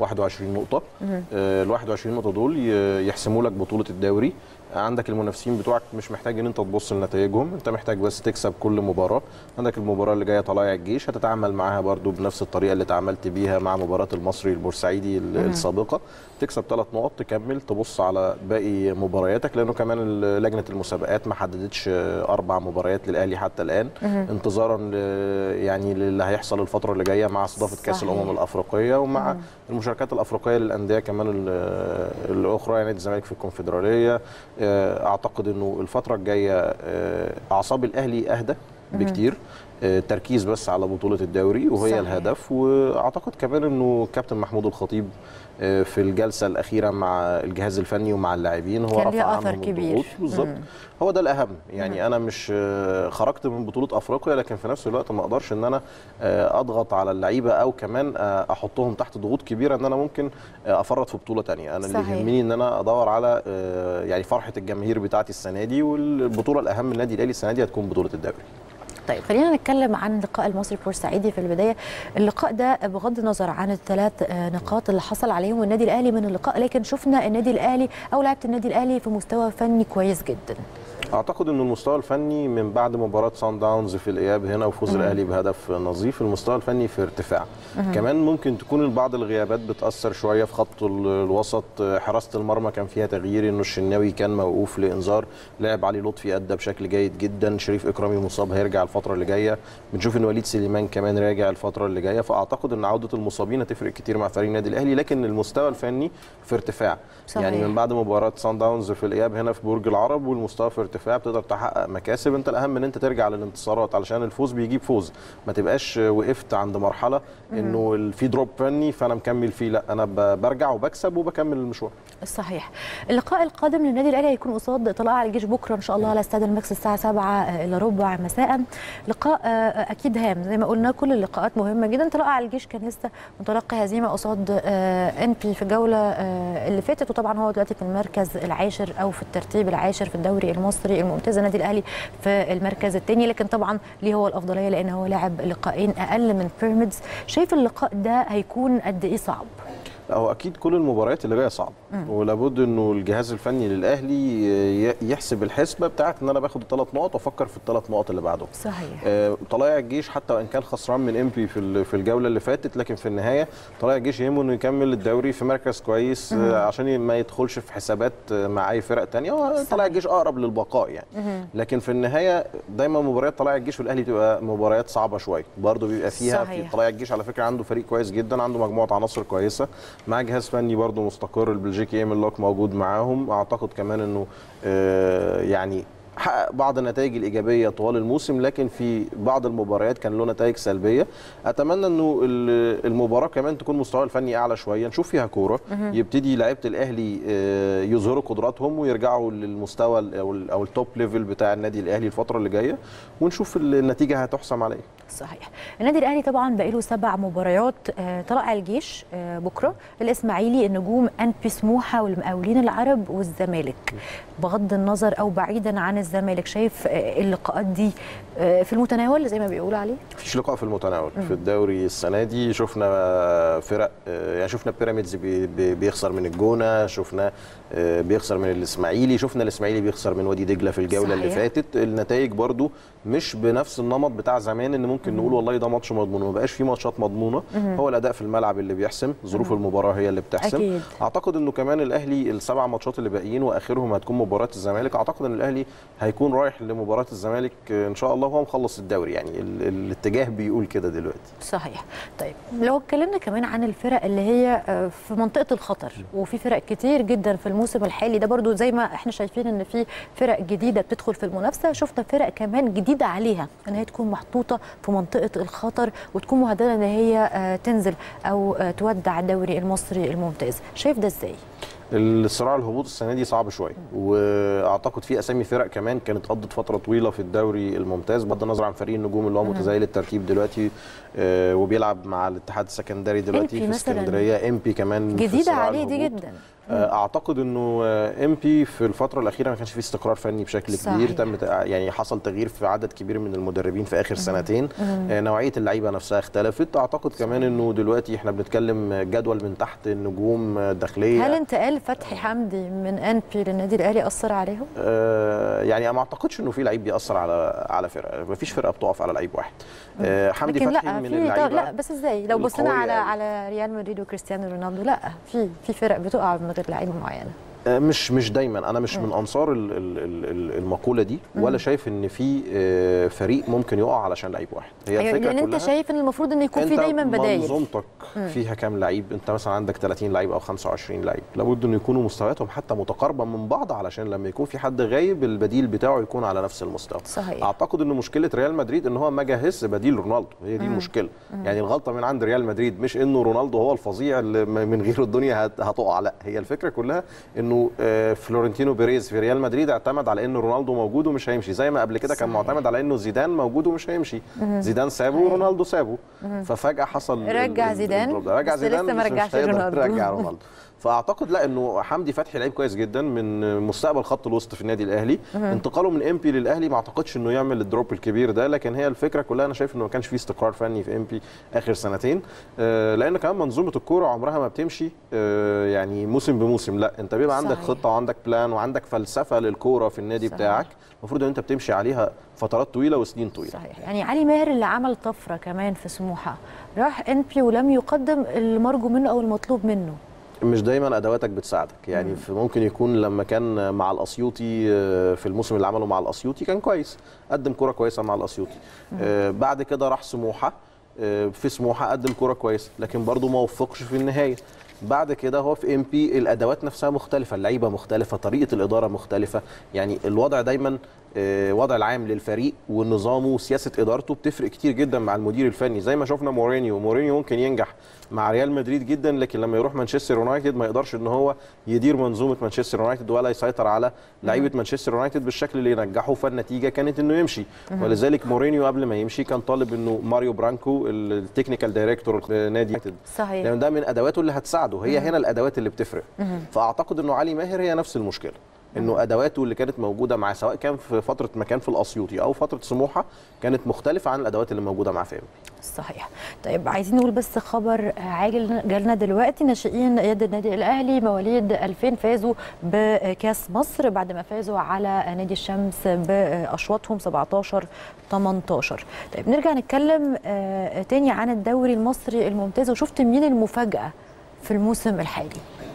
21 نقطه ال 21 نقطه دول يحسموا لك بطوله الدوري عندك المنافسين بتوعك مش محتاج ان انت تبص لنتائجهم انت محتاج بس تكسب كل مباراه عندك المباراه اللي جايه طلائع الجيش هتتعامل معاها برضو بنفس الطريقه اللي تعاملت بيها مع مباراه المصري البورسعيدي السابقه تكسب ثلاث نقط تكمل تبص على باقي مبارياتك لانه كمان لجنه المسابقات ما حددتش اربع مباريات للاهلي حتى الان انتظارا يعني للي هيحصل الفتره اللي جايه مع استضافه كاس الامم الافريقيه ومع المشاركات الافريقيه للانديه كمان الاخرى يعني الزمالك في الكونفدراليه اعتقد انه الفتره الجايه اعصاب الاهلي اهدى بكتير تركيز بس على بطوله الدوري وهي صحيح. الهدف واعتقد كمان انه كابتن محمود الخطيب في الجلسه الاخيره مع الجهاز الفني ومع اللاعبين هو رفع عنهم الضغوط بالظبط هو ده الاهم يعني مم. انا مش خرجت من بطوله افريقيا لكن في نفس الوقت ما اقدرش ان انا اضغط على اللعيبه او كمان احطهم تحت ضغوط كبيره ان انا ممكن افرط في بطوله ثانيه انا صحيح. اللي يهمني ان انا ادور على يعني فرحه الجماهير بتاعتي السنه دي والبطوله الاهم للنادي الاهلي السنه دي هتكون بطوله الدوري طيب خلينا نتكلم عن لقاء المصري البورسعيدي في البدايه اللقاء ده بغض النظر عن الثلاث نقاط اللي حصل عليهم النادي الاهلي من اللقاء لكن شفنا النادي الاهلي او لعيبه النادي الاهلي في مستوى فني كويس جدا اعتقد ان المستوى الفني من بعد مباراه سان داونز في الاياب هنا وفوز الاهلي بهدف نظيف المستوى الفني في ارتفاع كمان ممكن تكون بعض الغيابات بتاثر شويه في خط ال- الوسط حراسه المرمى كان فيها تغيير انه الشناوي كان موقوف لانذار لعب علي لطفي ادى بشكل جيد جدا شريف اكرامي مصاب هيرجع الفتره اللي جايه بنشوف ان وليد سليمان كمان راجع الفتره اللي جايه فاعتقد ان عوده المصابين هتفرق كتير مع فريق النادي الاهلي لكن المستوى الفني في ارتفاع صحيح. يعني من بعد مباراه سان داونز في الاياب هنا في برج العرب والمستوى في ارتفاع بتقدر تحقق مكاسب انت الاهم ان انت ترجع للانتصارات علشان الفوز بيجيب فوز ما تبقاش وقفت عند مرحله انه ال- في دروب فني فانا مكمل فيه لا انا ب- برجع وبكسب وبكمل المشوار صحيح اللقاء القادم للنادي الاهلي هيكون قصاد طلائع الجيش بكره ان شاء الله على استاد الماكس الساعه 7 الا ربع مساء لقاء آه، اكيد هام زي ما قلنا كل اللقاءات مهمه جدا طلائع الجيش كان لسه متلقي هزيمه قصاد ان بي في الجوله آه، اللي فاتت وطبعا هو دلوقتي في المركز العاشر او في الترتيب العاشر في الدوري المصري الممتاز النادي الاهلي في المركز الثاني لكن طبعا ليه هو الافضليه لان هو لعب لقاءين اقل من بيراميدز شايف اللقاء ده هيكون قد ايه صعب لا هو اكيد كل المباريات اللي جايه صعبه ولابد انه الجهاز الفني للاهلي ي- يحسب الحسبه بتاعت ان انا باخد الثلاث نقط وافكر في الثلاث نقط اللي بعدهم صحيح آه، طلائع الجيش حتى وان كان خسران من ام بي في ال- في الجوله اللي فاتت لكن في النهايه طلائع الجيش يهمه انه يكمل الدوري في مركز كويس آه، عشان ما يدخلش في حسابات آه، مع اي فرق تانية هو طلائع الجيش اقرب للبقاء يعني لكن في النهايه دايما مباريات طلائع الجيش والاهلي بتبقى مباريات صعبه شويه برضه بيبقى فيها صحيح. في طلائع الجيش على فكره عنده فريق كويس جدا عنده مجموعه عناصر كويسه مع جهاز فني برضه مستقر البلجيكي ايمن لوك موجود معاهم اعتقد كمان انه آه، يعني حقق بعض النتائج الايجابيه طوال الموسم لكن في بعض المباريات كان له نتائج سلبيه اتمنى انه ال- المباراه كمان تكون مستوى الفني اعلى شويه نشوف فيها كوره يبتدي لعيبه الاهلي آه، يظهروا قدراتهم ويرجعوا للمستوى ال- او ال- او التوب ليفل بتاع النادي الاهلي الفتره اللي جايه ونشوف النتيجه هتحسم على ايه صحيح النادي الاهلي طبعا بقى له سبع مباريات آه، طلائع الجيش آه، بكره الاسماعيلي النجوم انبي سموحه والمقاولين العرب والزمالك بغض النظر او بعيدا عن الزمالك شايف آه، اللقاءات دي آه، في المتناول زي ما بيقولوا عليه مفيش لقاء في المتناول في الدوري السنه دي شفنا فرق يعني شفنا بيراميدز بي- بي- بيخسر من الجونه شفنا آه، بيخسر من الاسماعيلي شفنا الاسماعيلي بيخسر من وادي دجله في الجوله اللي صحيح. فاتت النتائج برضو مش بنفس النمط بتاع زمان ان ممكن نقول والله ده ماتش مضمون ما بقاش في ماتشات مضمونه هو الاداء في الملعب اللي بيحسم ظروف المباراه هي اللي بتحسم أكيد. اعتقد انه كمان الاهلي السبع ماتشات اللي باقيين واخرهم هتكون مباراه الزمالك اعتقد ان الاهلي هيكون رايح لمباراه الزمالك ان شاء الله وهو مخلص الدوري يعني ال- الاتجاه بيقول كده دلوقتي صحيح طيب لو اتكلمنا كمان عن الفرق اللي هي آه، في منطقه الخطر وفي فرق كتير جدا في الموسم الحالي ده برضو زي ما احنا شايفين ان في فرق جديده بتدخل في المنافسه شفنا فرق كمان جديده عليها ان هي تكون محطوطه في منطقه الخطر وتكون مهدده ان هي آه، تنزل او آه، تودع الدوري المصري الممتاز شايف ده ازاي الصراع الهبوط السنه دي صعب شويه واعتقد في اسامي فرق كمان كانت قضت فتره طويله في الدوري الممتاز بغض النظر عن فريق النجوم اللي هو متزايل الترتيب دلوقتي آه، وبيلعب مع الاتحاد السكندري دلوقتي MP في مثلاً. اسكندريه ام بي كمان في جديده صراع عليه دي الهبوط. جدا آه، اعتقد انه ام بي في الفتره الاخيره ما كانش فيه استقرار فني بشكل صحيح. كبير تم تق- يعني حصل تغيير في عدد كبير من المدربين في اخر سنتين آه، نوعيه اللعيبه نفسها اختلفت اعتقد كمان انه دلوقتي احنا بنتكلم جدول من تحت النجوم آه، داخليه هل انتقال فتحي حمدي من انبي للنادي الاهلي اثر عليهم آه، يعني ما اعتقدش انه في لعيب بيأثر على على فرقه ما فيش فرقه بتقف على لعيب واحد آه، حمدي لكن فتحي لا من في اللعيبه لا بس ازاي لو بصينا القوية على أوي. على ريال مدريد وكريستيانو رونالدو لا في في فرق بتقع من غير لعيبه معينه آه، مش مش دايما انا مش من انصار ال- ال- ال- ال- المقوله دي ولا شايف ان في آه، فريق ممكن يقع علشان لعيب واحد هي أيوة، الفكره لان انت كلها شايف ان المفروض ان يكون في انت دايما بدايل منظومتك فيها كام لعيب انت مثلا عندك 30 لعيب او 25 لعيب لابد ان يكونوا مستوياتهم حتى متقاربه من بعض علشان لما يكون في حد غايب البديل بتاعه يكون على نفس المستوى صحيح. اعتقد ان مشكله ريال مدريد ان هو ما جهزش بديل رونالدو هي دي المشكله يعني الغلطه من عند ريال مدريد مش انه رونالدو هو الفظيع اللي م- من غيره الدنيا هت- هتقع لا هي الفكره كلها انه آه، فلورنتينو بيريز في ريال مدريد اعتمد على ان رونالدو موجود ومش هيمشي زي ما قبل كده كان صحيح. معتمد على انه زيدان موجود ومش هيمشي زيدان سابه ورونالدو سابه ففجاه حصل ال- رجع ال- زيدان، الدروب ده. رجع بس زيدان لسه ما بس مش رجعش هيقدر رونالدو. يرجع رونالدو فاعتقد لا انه حمدي فتحي لعيب كويس جدا من مستقبل خط الوسط في النادي الاهلي انتقاله من ام بي للاهلي ما اعتقدش انه يعمل الدروب الكبير ده لكن هي الفكره كلها انا شايف انه ما كانش فيه استقرار فني في ام بي اخر سنتين آه، لان كمان منظومه الكوره عمرها ما بتمشي آه، يعني موسم بموسم لا انت بيبقى عندك صحيح. خطه وعندك بلان وعندك فلسفه للكوره في النادي صحيح. بتاعك المفروض ان انت بتمشي عليها فترات طويله وسنين طويله صحيح يعني علي ماهر اللي عمل طفره كمان في سموحه راح ان بي ولم يقدم المرجو منه او المطلوب منه مش دايما ادواتك بتساعدك يعني في ممكن يكون لما كان مع الاسيوطي آه، في الموسم اللي عمله مع الاسيوطي كان كويس قدم كره كويسه مع الاسيوطي آه، بعد كده راح سموحه آه، في سموحه قدم كره كويسه لكن برضه ما وفقش في النهايه بعد كده هو في ام بي الادوات نفسها مختلفه اللعيبه مختلفه طريقه الاداره مختلفه يعني الوضع دايما آه، وضع العام للفريق ونظامه وسياسه ادارته بتفرق كتير جدا مع المدير الفني زي ما شفنا مورينيو مورينيو ممكن ينجح مع ريال مدريد جدا لكن لما يروح مانشستر يونايتد ما يقدرش ان هو يدير منظومه مانشستر يونايتد ولا يسيطر على لعيبه مانشستر يونايتد بالشكل اللي ينجحه فالنتيجه كانت انه يمشي ولذلك مورينيو قبل ما يمشي كان طالب انه ماريو برانكو التكنيكال دايركتور نادي يونايتد صحيح لان ده من ادواته اللي هتساعده هي هنا الادوات اللي بتفرق فاعتقد انه علي ماهر هي نفس المشكله انه ادواته اللي كانت موجوده معاه سواء كان في فتره ما كان في الاسيوطي او فتره سموحه كانت مختلفه عن الادوات اللي موجوده مع فيم صحيح طيب عايزين نقول بس خبر عاجل جالنا دلوقتي ناشئين يد النادي الاهلي مواليد 2000 فازوا بكاس مصر بعد ما فازوا على نادي الشمس باشواطهم 17 18 طيب نرجع نتكلم آه، تاني عن الدوري المصري الممتاز وشفت مين المفاجاه في الموسم الحالي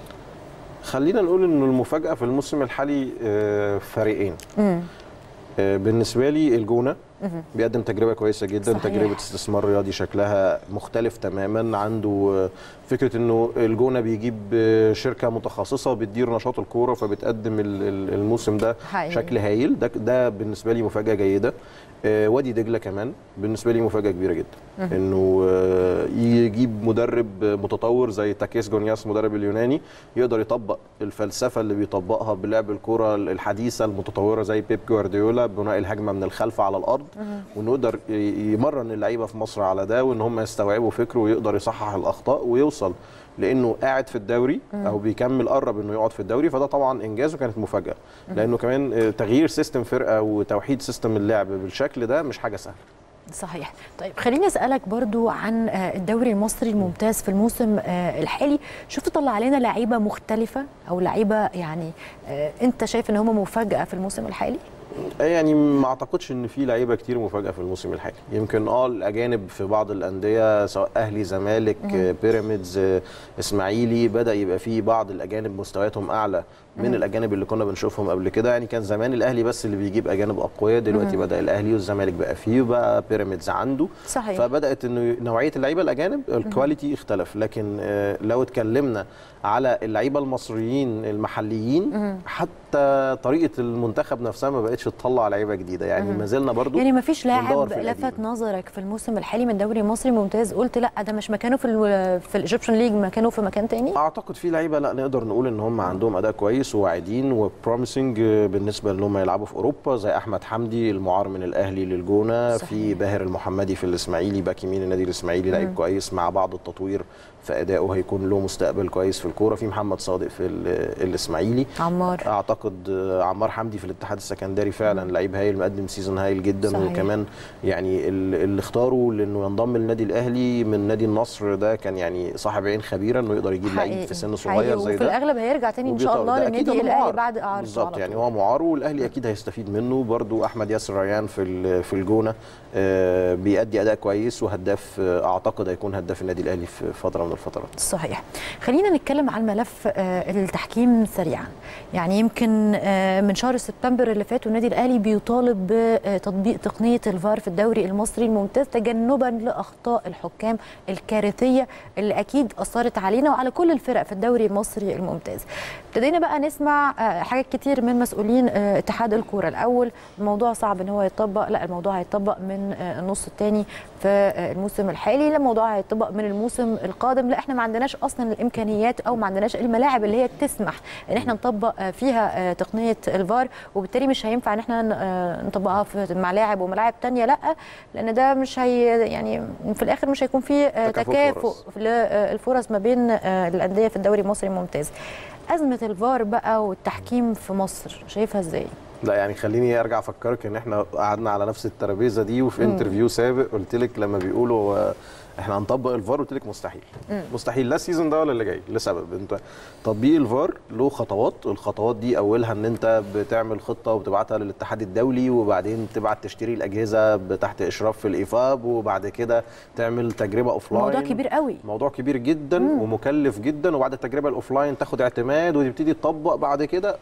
خلينا نقول انه المفاجاه في الموسم الحالي آه، فريقين امم آه، بالنسبه لي الجونه بيقدم تجربه كويسه جدا صحيح. تجربه استثمار رياضي شكلها مختلف تماما عنده آه، فكره انه الجونه بيجيب آه، شركه متخصصه بتدير نشاط الكوره فبتقدم ال- ال- الموسم ده حقيقي. شكل هايل ده ده بالنسبه لي مفاجاه جيده آه، وادي دجله كمان بالنسبه لي مفاجاه كبيره جدا انه آه، يجيب مدرب متطور زي تاكيس جونياس المدرب اليوناني يقدر يطبق الفلسفه اللي بيطبقها بلعب الكره الحديثه المتطوره زي بيب جوارديولا بناء الهجمه من الخلف على الارض وانه يقدر ي- يمرن اللعيبه في مصر على ده وان هم يستوعبوا فكره ويقدر يصحح الاخطاء ويوصل لانه قاعد في الدوري او بيكمل قرب انه يقعد في الدوري فده طبعا انجاز وكانت مفاجاه لانه كمان آه، تغيير سيستم فرقه وتوحيد سيستم اللعب بالشكل ده مش حاجه سهله صحيح طيب خليني اسالك برضو عن آه، الدوري المصري الممتاز في الموسم آه، الحالي شفت طلع علينا لعيبه مختلفه او لعيبه يعني آه، انت شايف ان هم مفاجاه في الموسم الحالي يعني ما اعتقدش ان في لعيبه كتير مفاجاه في الموسم الحالي يمكن اه الاجانب في بعض الانديه سواء اهلي زمالك آه، بيراميدز آه، اسماعيلي بدا يبقى في بعض الاجانب مستوياتهم اعلى من الاجانب اللي كنا بنشوفهم قبل كده يعني كان زمان الاهلي بس اللي بيجيب اجانب اقوياء دلوقتي بدا الاهلي والزمالك بقى فيه وبقى بيراميدز عنده صحيح. فبدات انه نوعيه اللعيبه الاجانب الكواليتي اختلف لكن آه، لو اتكلمنا على اللعيبه المصريين المحليين حتى طريقه المنتخب نفسها ما بقتش تطلع لعيبه جديده يعني ما زلنا برضو يعني ما فيش بندور لاعب في القديم. لفت نظرك في الموسم الحالي من الدوري المصري الممتاز قلت لا ده مش مكانه في ال في الايجيبشن ليج مكانه في مكان تاني اعتقد في لعيبه لا نقدر نقول ان هم عندهم اداء كويس وواعدين وبروميسنج بالنسبه ان هم يلعبوا في اوروبا زي احمد حمدي المعار من الاهلي للجونه صحيح. في باهر المحمدي في الاسماعيلي باك يمين النادي الاسماعيلي لعيب كويس مع بعض التطوير في ادائه هيكون له مستقبل كويس في الكوره في محمد صادق في ال- الاسماعيلي عمار اعتقد آه، عمار حمدي في الاتحاد السكندري فعلا لعيب هايل مقدم سيزون هايل جدا صحيح. وكمان يعني ال- اللي اختاره لانه ينضم للنادي الاهلي من نادي النصر ده كان يعني صاحب عين خبيره انه يقدر يجيب لعيب حقيقي. في سن حقيقي. صغير زي وفي ده الاغلب هيرجع تاني ان شاء وبيطلع- الله ده أكيد للنادي إنه الاهلي معار. بعد اعارته بالظبط على يعني طول. هو معار والاهلي اكيد هيستفيد منه برضو احمد ياسر ريان في ال- في الجونه آه، بيأدي اداء كويس وهداف آه، اعتقد هيكون هداف النادي الاهلي في فتره من الفترات صحيح خلينا نتكلم عن ملف آه، التحكيم سريعا يعني يمكن آه، من شهر سبتمبر اللي فات والنادي الاهلي بيطالب بتطبيق تقنيه الفار في الدوري المصري الممتاز تجنبا لاخطاء الحكام الكارثيه اللي اكيد اثرت علينا وعلى كل الفرق في الدوري المصري الممتاز ابتدينا بقى نسمع آه، حاجات كتير من مسؤولين آه، اتحاد الكوره الاول الموضوع صعب ان هو يتطبق لا الموضوع هيتطبق من آه، النص الثاني في آه، الموسم الحالي لا الموضوع هيتطبق من الموسم القادم القدم لا احنا ما عندناش اصلا الامكانيات او ما عندناش الملاعب اللي هي تسمح ان احنا نطبق آه، فيها آه، تقنيه الفار وبالتالي مش هينفع ان احنا ن- آه، نطبقها في ملاعب وملاعب تانية لا لان ده مش هي يعني في الاخر مش هيكون في آه، تكافؤ تكافؤ فرص. للفرص ما بين آه، الانديه في الدوري المصري الممتاز ازمه الفار بقى والتحكيم في مصر شايفها ازاي لا يعني خليني ارجع افكرك ان احنا قعدنا على نفس الترابيزه دي وفي انترفيو سابق قلت لك لما بيقولوا آه، احنا هنطبق الفار قلت لك مستحيل مستحيل لا السيزون ده ولا اللي جاي لسبب انت تطبيق الفار له خطوات الخطوات دي اولها ان انت بتعمل خطه وبتبعتها للاتحاد الدولي وبعدين تبعت تشتري الاجهزه تحت اشراف في الايفاب وبعد كده تعمل تجربه اوف لاين موضوع كبير قوي موضوع كبير جدا ومكلف جدا وبعد التجربه الاوفلاين تاخد اعتماد وتبتدي تطبق بعد كده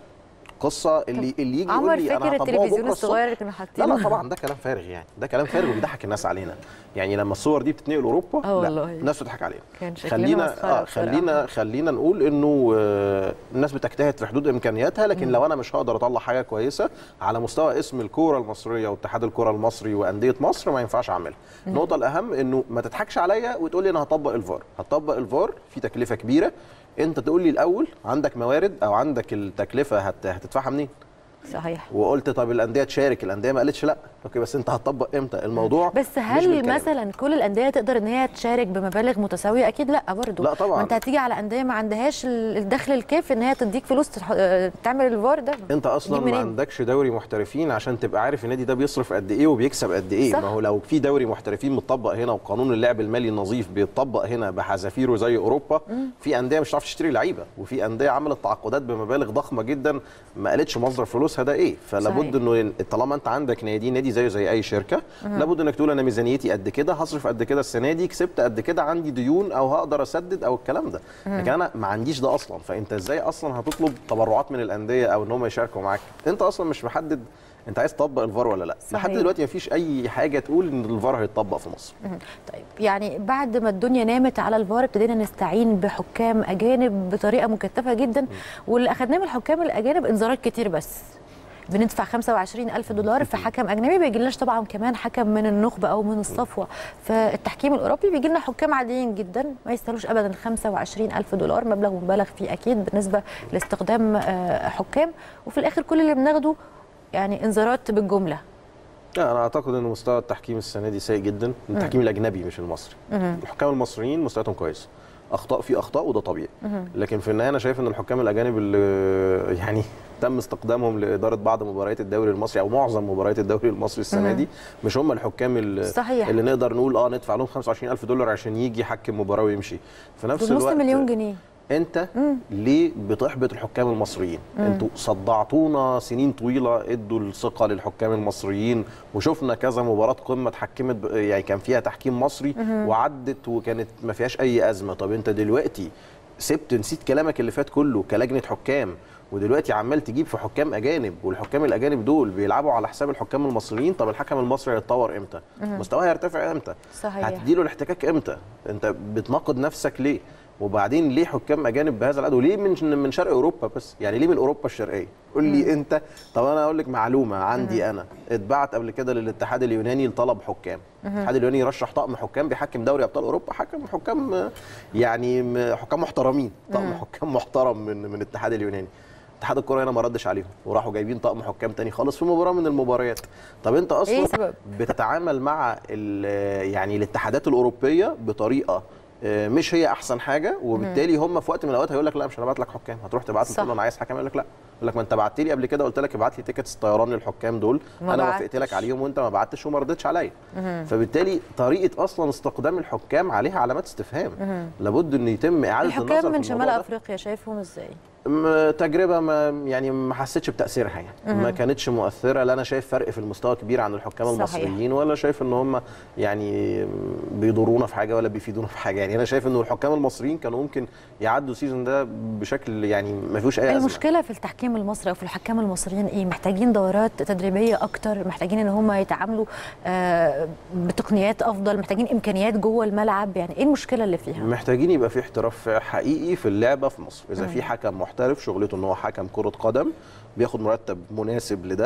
قصه اللي اللي يجي يقول عمر لي فاكر انا هطبقه التلفزيون بكره الصغير اللي الصبح كانوا لا حاطينه لا طبعا ده كلام فارغ يعني ده كلام فارغ وبيضحك الناس علينا يعني لما الصور دي بتتنقل اوروبا آه لا والله. الناس بتضحك علينا كان شكلنا خلينا مسخرة آه بصراحة. خلينا خلينا نقول انه آه الناس بتجتهد في حدود امكانياتها لكن لو انا مش هقدر اطلع حاجه كويسه على مستوى اسم الكوره المصريه واتحاد الكوره المصري وانديه مصر ما ينفعش اعملها النقطه الاهم انه ما تضحكش عليا وتقول لي انا هطبق الفار هطبق الفار في تكلفه كبيره انت تقول لي الاول عندك موارد او عندك التكلفه هت... هتدفعها منين صحيح وقلت طب الانديه تشارك الانديه ما قالتش لا اوكي بس انت هتطبق امتى الموضوع بس مش هل بالكلام. مثلا كل الانديه تقدر ان هي تشارك بمبالغ متساويه اكيد لا برضه لا طبعاً. ما انت هتيجي على انديه ما عندهاش ال- الدخل الكافي ان هي تديك فلوس تح... آه، تعمل الفار ده انت اصلا تجيب ما منين؟ عندكش دوري محترفين عشان تبقى عارف النادي ده بيصرف قد ايه وبيكسب قد ايه صح. ما هو لو في دوري محترفين متطبق هنا وقانون اللعب المالي النظيف بيتطبق هنا بحذافيره زي اوروبا في انديه مش هتعرف تشتري لعيبه وفي انديه عملت تعاقدات بمبالغ ضخمه جدا ما قالتش مصدر فلوسها ده ايه فلابد صحيح. انه طالما انت عندك نادي نادي زيه زي اي شركه لابد انك تقول انا ميزانيتي قد كده هصرف قد كده السنه دي كسبت قد كده عندي ديون او هقدر اسدد او الكلام ده لكن انا ما عنديش ده اصلا فانت ازاي اصلا هتطلب تبرعات من الانديه او ان هم يشاركوا معاك انت اصلا مش محدد انت عايز تطبق الفار ولا لا صحيح. لحد دلوقتي مفيش اي حاجه تقول ان الفار هيتطبق في مصر طيب يعني بعد ما الدنيا نامت على الفار ابتدينا نستعين بحكام اجانب بطريقه مكثفه جدا واللي اخدناه من الحكام الاجانب انذارات كتير بس بندفع 25 ألف دولار في حكم أجنبي بيجي لناش طبعا كمان حكم من النخبة أو من الصفوة في التحكيم الأوروبي بيجي لنا حكام عاديين جدا ما يستاهلوش أبدا 25 ألف دولار مبلغ مبالغ فيه أكيد بالنسبة لاستخدام آه، حكام وفي الآخر كل اللي بناخده يعني انذارات بالجملة لا، انا اعتقد ان مستوى التحكيم السنه دي سيء جدا التحكيم الاجنبي مش المصري الحكام المصريين مستوياتهم كويسه اخطاء في اخطاء وده طبيعي لكن في النهايه انا شايف ان الحكام الاجانب اللي يعني تم استخدامهم لاداره بعض مباريات الدوري المصري او معظم مباريات الدوري المصري السنه دي مش هم الحكام اللي, صحيح. اللي نقدر نقول اه ندفع لهم 25000 دولار عشان يجي يحكم مباراه ويمشي في نفس دول نص الوقت مليون جنيه انت ليه بتحبط الحكام المصريين انتوا صدعتونا سنين طويله ادوا الثقه للحكام المصريين وشفنا كذا مباراه قمه اتحكمت ب- يعني كان فيها تحكيم مصري وعدت وكانت ما فيهاش اي ازمه طب انت دلوقتي سبت نسيت كلامك اللي فات كله كلجنه حكام ودلوقتي عمال تجيب في حكام اجانب والحكام الاجانب دول بيلعبوا على حساب الحكام المصريين طب الحكم المصري هيتطور امتى مستواه هيرتفع امتى صحيح. هتديله الاحتكاك امتى انت بتناقض نفسك ليه وبعدين ليه حكام اجانب بهذا العدد وليه من من شرق اوروبا بس يعني ليه من اوروبا الشرقيه قول لي انت طب انا اقول لك معلومه عندي انا اتبعت قبل كده للاتحاد اليوناني لطلب حكام الاتحاد اليوناني يرشح طقم حكام بيحكم دوري ابطال اوروبا حكم حكام آه، يعني م- حكام محترمين طقم حكام محترم من من الاتحاد اليوناني اتحاد الكوره هنا ما ردش عليهم وراحوا جايبين طقم حكام تاني خالص في مباراه من المباريات طب انت اصلا إيه السبب؟ بتتعامل مع ال- يعني الاتحادات الاوروبيه بطريقه آه، مش هي احسن حاجه وبالتالي هم في وقت من الاوقات هيقول لك لا مش هنبعت لك حكام هتروح تبعت له صح. تقول له انا عايز حكام يقول لك لا يقول لك ما انت بعت لي قبل كده قلت لك ابعت لي تيكتس طيران للحكام دول ما انا بعتش. وافقت لك عليهم وانت ما بعتش وما ردتش عليا فبالتالي طريقه اصلا استخدام الحكام عليها علامات استفهام لابد ان يتم اعاده النظر الحكام في من الموضوع شمال ده. افريقيا شايفهم ازاي م- تجربه ما يعني ما حسيتش بتاثيرها يعني ما كانتش مؤثره لا انا شايف فرق في المستوى كبير عن الحكام صحيح. المصريين ولا شايف ان هم يعني بيضرونا في حاجه ولا بيفيدونا في حاجه يعني انا شايف ان الحكام المصريين كانوا ممكن يعدوا السيزون ده بشكل يعني ما فيهوش اي ازمه المشكله في التحكيم المصري او في الحكام المصريين ايه محتاجين دورات تدريبيه اكتر محتاجين ان هم يتعاملوا آه، بتقنيات افضل محتاجين امكانيات جوه الملعب يعني ايه المشكله اللي فيها محتاجين يبقى في احتراف حقيقي في اللعبه في مصر اذا في حكم محترف شغلته ان هو حكم كره قدم بياخد مرتب مناسب لده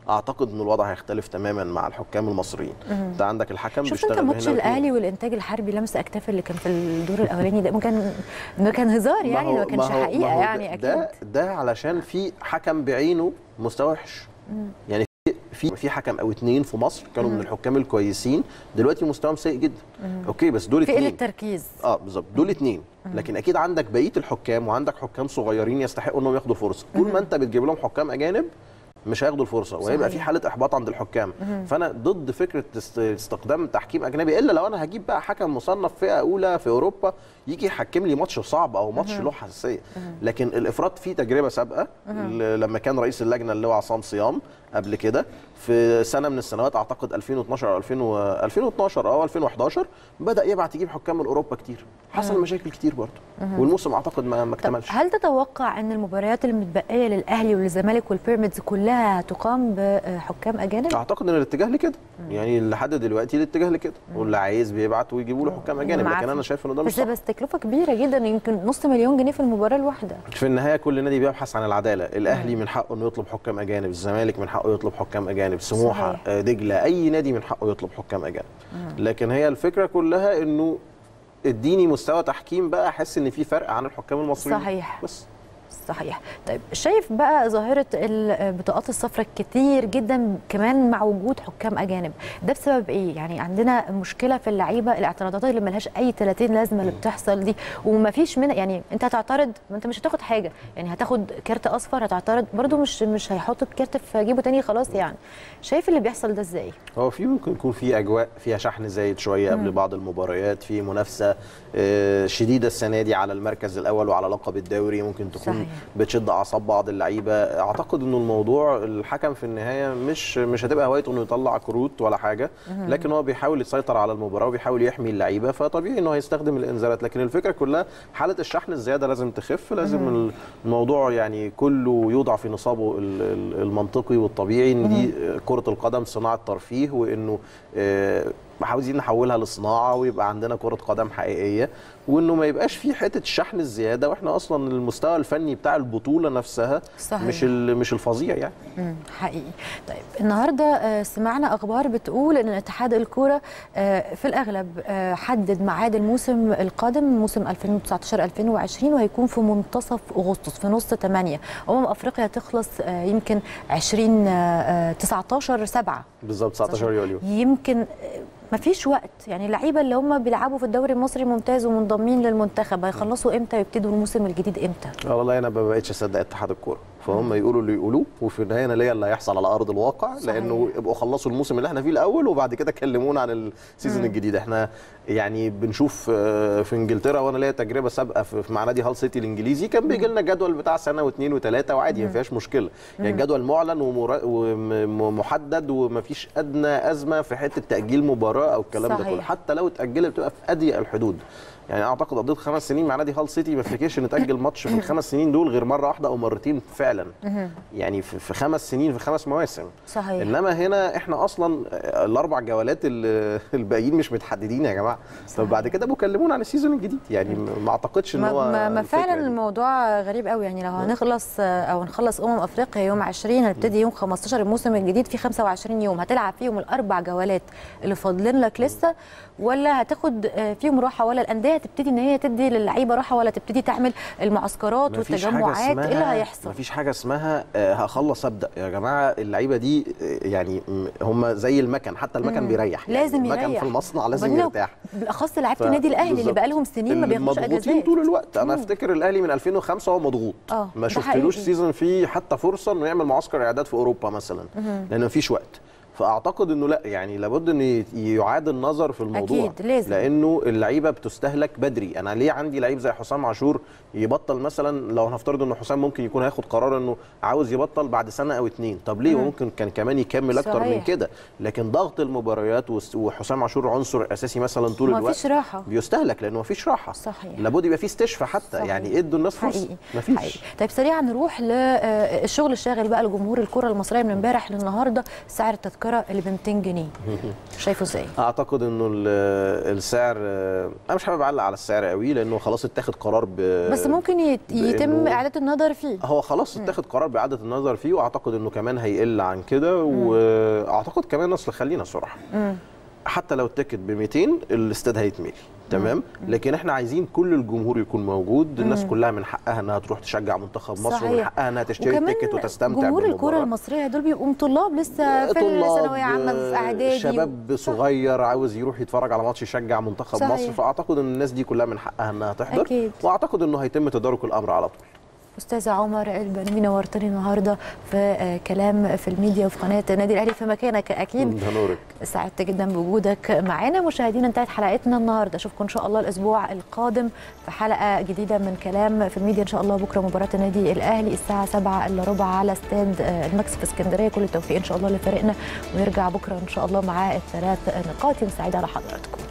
اعتقد ان الوضع هيختلف تماما مع الحكام المصريين انت عندك الحكم شفت بيشتغل انت هنا ماتش وهنا. الاهلي والانتاج الحربي لمس اكتاف اللي كان في الدور الاولاني ده ما كان ما كان هزار ما يعني هو- ما كانش ما هو- حقيقه ما هو يعني ده- اكيد ده ده علشان في حكم بعينه مستوى وحش يعني في في في حكم او اتنين في مصر كانوا من الحكام الكويسين دلوقتي مستواهم سيء جدا اوكي بس دول في قله اتنين تركيز اه بالظبط دول اتنين لكن اكيد عندك بقيه الحكام وعندك حكام صغيرين يستحقوا انهم ياخدوا فرصه طول ما انت بتجيب لهم حكام اجانب مش هياخدوا الفرصه وهيبقى في صحيح. حاله احباط عند الحكام فانا ضد فكره است- استخدام تحكيم اجنبي الا لو انا هجيب بقى حكم مصنف فئه اولى في اوروبا يجي يحكم لي ماتش صعب او ماتش له حساسيه لكن الافراط فيه تجربه سابقه ل- لما كان رئيس اللجنه اللي هو عصام صيام قبل كده في سنه من السنوات اعتقد 2012 او 2000 و- 2012 او 2011 بدا يبعت يجيب حكام من اوروبا كتير حصل مشاكل كتير برضه والموسم اعتقد ما ما طب اكتملش هل تتوقع ان المباريات المتبقيه للاهلي والزمالك والبيراميدز كلها تقام بحكام اجانب؟ اعتقد ان الاتجاه لكده يعني لحد دلوقتي الاتجاه لكده واللي عايز بيبعت ويجيبوا له حكام اجانب معاك. لكن انا شايف ان ده مش بس صح بس تكلفه كبيره جدا يمكن نص مليون جنيه في المباراه الواحده في النهايه كل نادي بيبحث عن العداله الاهلي من حقه انه يطلب حكام اجانب الزمالك من حقه يطلب حكام اجانب سموحه صحيح. آه، دجله اي نادي من حقه يطلب حكام اجانب لكن هي الفكره كلها انه اديني مستوى تحكيم بقى احس ان في فرق عن الحكام المصريين صحيح. بس صحيح طيب شايف بقى ظاهرة البطاقات الصفراء كتير جدا كمان مع وجود حكام أجانب ده بسبب إيه؟ يعني عندنا مشكلة في اللعيبة الاعتراضات اللي ملهاش أي 30 لازمة اللي بتحصل دي وما فيش من يعني أنت هتعترض ما أنت مش هتاخد حاجة يعني هتاخد كارت أصفر هتعترض برضو مش مش هيحط الكارت في جيبه تاني خلاص يعني شايف اللي بيحصل ده إزاي؟ هو في ممكن يكون في اجواء فيها شحن زايد شويه قبل بعض المباريات في منافسه آه، شديده السنه دي على المركز الاول وعلى لقب الدوري ممكن تكون صحيح. بتشد اعصاب بعض اللعيبه اعتقد انه الموضوع الحكم في النهايه مش مش هتبقى هوايته انه يطلع كروت ولا حاجه لكن هو بيحاول يسيطر على المباراه وبيحاول يحمي اللعيبه فطبيعي انه هيستخدم الانذارات لكن الفكره كلها حاله الشحن الزياده لازم تخف لازم الموضوع يعني كله يوضع في نصابه ال- ال- المنطقي والطبيعي ان دي كره القدم صناعه ترفيه وانه آه، عاوزين نحولها لصناعه ويبقى عندنا كره قدم حقيقيه وانه ما يبقاش في حته الشحن الزياده واحنا اصلا المستوى الفني بتاع البطوله نفسها صحيح. مش ال- مش الفظيع يعني مم، حقيقي طيب النهارده آه، سمعنا اخبار بتقول ان اتحاد الكوره آه، في الاغلب آه، حدد ميعاد الموسم القادم موسم 2019 2020 وهيكون في منتصف اغسطس في نص 8 امم افريقيا تخلص آه، يمكن 20 آه، آه، 19 7 بالظبط 19 يوليو يمكن ما فيش وقت يعني اللعيبه اللي هم بيلعبوا في الدوري المصري ممتاز ومنضمين للمنتخب هيخلصوا امتى ويبتدوا الموسم الجديد امتى اه والله انا ما بقتش اصدق اتحاد الكوره فهم يقولوا اللي يقولوه وفي النهايه انا ليا اللي هيحصل على ارض الواقع صحيح. لانه يبقوا خلصوا الموسم اللي احنا فيه الاول وبعد كده كلمونا عن السيزون الجديد احنا يعني بنشوف آه، في انجلترا وانا ليا تجربه سابقه في في- مع نادي هال سيتي الانجليزي كان بيجي لنا جدول بتاع سنه واثنين وثلاثه وعادي ما فيهاش مشكله يعني الجدول معلن ومرا- ومحدد ومفيش ادنى ازمه في حته تاجيل مباراه او الكلام ده صحيح. كله حتى لو اتاجلت بتبقى في اضيق الحدود يعني اعتقد قضيت خمس سنين مع نادي هال سيتي ما افتكرش ان اتاجل ماتش في الخمس سنين دول غير مره واحده او مرتين فعلا يعني في في خمس سنين في خمس مواسم صحيح انما هنا احنا اصلا الاربع جولات ال- الباقيين مش متحددين يا جماعه طب بعد كده بكلمونا عن السيزون الجديد يعني ما اعتقدش ان ما, هو ما, ما الفكرة فعلا دي. الموضوع غريب قوي يعني لو هنخلص او نخلص امم افريقيا يوم 20 هنبتدي يوم 15 الموسم الجديد في 25 يوم هتلعب فيهم الاربع جولات اللي فاضلين لك لسه ولا هتاخد آه، فيهم راحه ولا الانديه هتبتدي ان هي تدي للعيبه راحه ولا تبتدي تعمل المعسكرات مفيش حاجة والتجمعات ايه اللي اسمها- هيحصل مفيش حاجه اسمها آه، هخلص ابدا يا جماعه اللعيبه دي آه، يعني م- هم زي المكن حتى المكن بيريح يعني لازم المكن يريح في المصنع لازم وبعدين لو- يرتاح بالاخص لعيبه ف- النادي الاهلي اللي بالظبط. بقالهم سنين ما بياخدوش مضغوطين اجازات طول الوقت انا مم. افتكر الاهلي من 2005 هو مضغوط آه، ما ده شفتلوش حقيقي. سيزون فيه حتى فرصه انه يعمل معسكر اعداد في اوروبا مثلا لان مفيش وقت فاعتقد انه لا يعني لابد ان ي- يعاد النظر في الموضوع أكيد، لازم. لانه اللعيبه بتستهلك بدري انا ليه عندي لعيب زي حسام عاشور يبطل مثلا لو هنفترض انه حسام ممكن يكون هياخد قرار انه عاوز يبطل بعد سنه او اتنين طب ليه وممكن كان كمان يكمل اكتر من صحيح. كده لكن ضغط المباريات وس- وحسام عاشور عنصر اساسي مثلا طول ما الوقت فيش راحه بيستهلك لانه مفيش راحه صحيح. لابد يبقى في استشفاء حتى صحيح. يعني ادوا الناس فرصه حقيقي مفيش حقيقي. طيب سريعا نروح للشغل الشاغل بقى لجمهور الكره المصريه من امبارح للنهارده سعر التذكره التذكره اللي ب 200 جنيه شايفه ازاي اعتقد انه ال- السعر انا مش حابب اعلق على السعر قوي لانه خلاص اتاخد قرار ب بس ممكن يت- يتم بإنه- اعاده النظر فيه هو خلاص اتاخد قرار باعاده النظر فيه واعتقد انه كمان هيقل عن كده واعتقد كمان اصل خلينا صراحه حتى لو التيكت ب 200 الاستاد هيتملي تمام لكن احنا عايزين كل الجمهور يكون موجود الناس كلها من حقها انها تروح تشجع منتخب مصر ومن صحيح. حقها انها تشتري وكمان التيكت وتستمتع جمهور الكره بالمباراة. المصريه دول بيبقوا طلاب لسه في طلاب ثانويه عامه في اعدادي شباب صغير عاوز يروح يتفرج على ماتش يشجع منتخب صحيح. مصر فاعتقد ان الناس دي كلها من حقها انها تحضر أكيد. واعتقد انه هيتم تدارك الامر على طول استاذ عمر البنوي نورتني النهارده في آه، كلام في الميديا وفي قناه النادي الاهلي في مكانك اكيد ده نورك سعدت جدا بوجودك معانا مشاهدينا انتهت حلقتنا النهارده اشوفكم ان شاء الله الاسبوع القادم في حلقه جديده من كلام في الميديا ان شاء الله بكره مباراه النادي الاهلي الساعه 7 الا ربع على استاد آه، الماكس في اسكندريه كل التوفيق ان شاء الله لفريقنا ونرجع بكره ان شاء الله مع الثلاث نقاط يوم سعيد على حضراتكم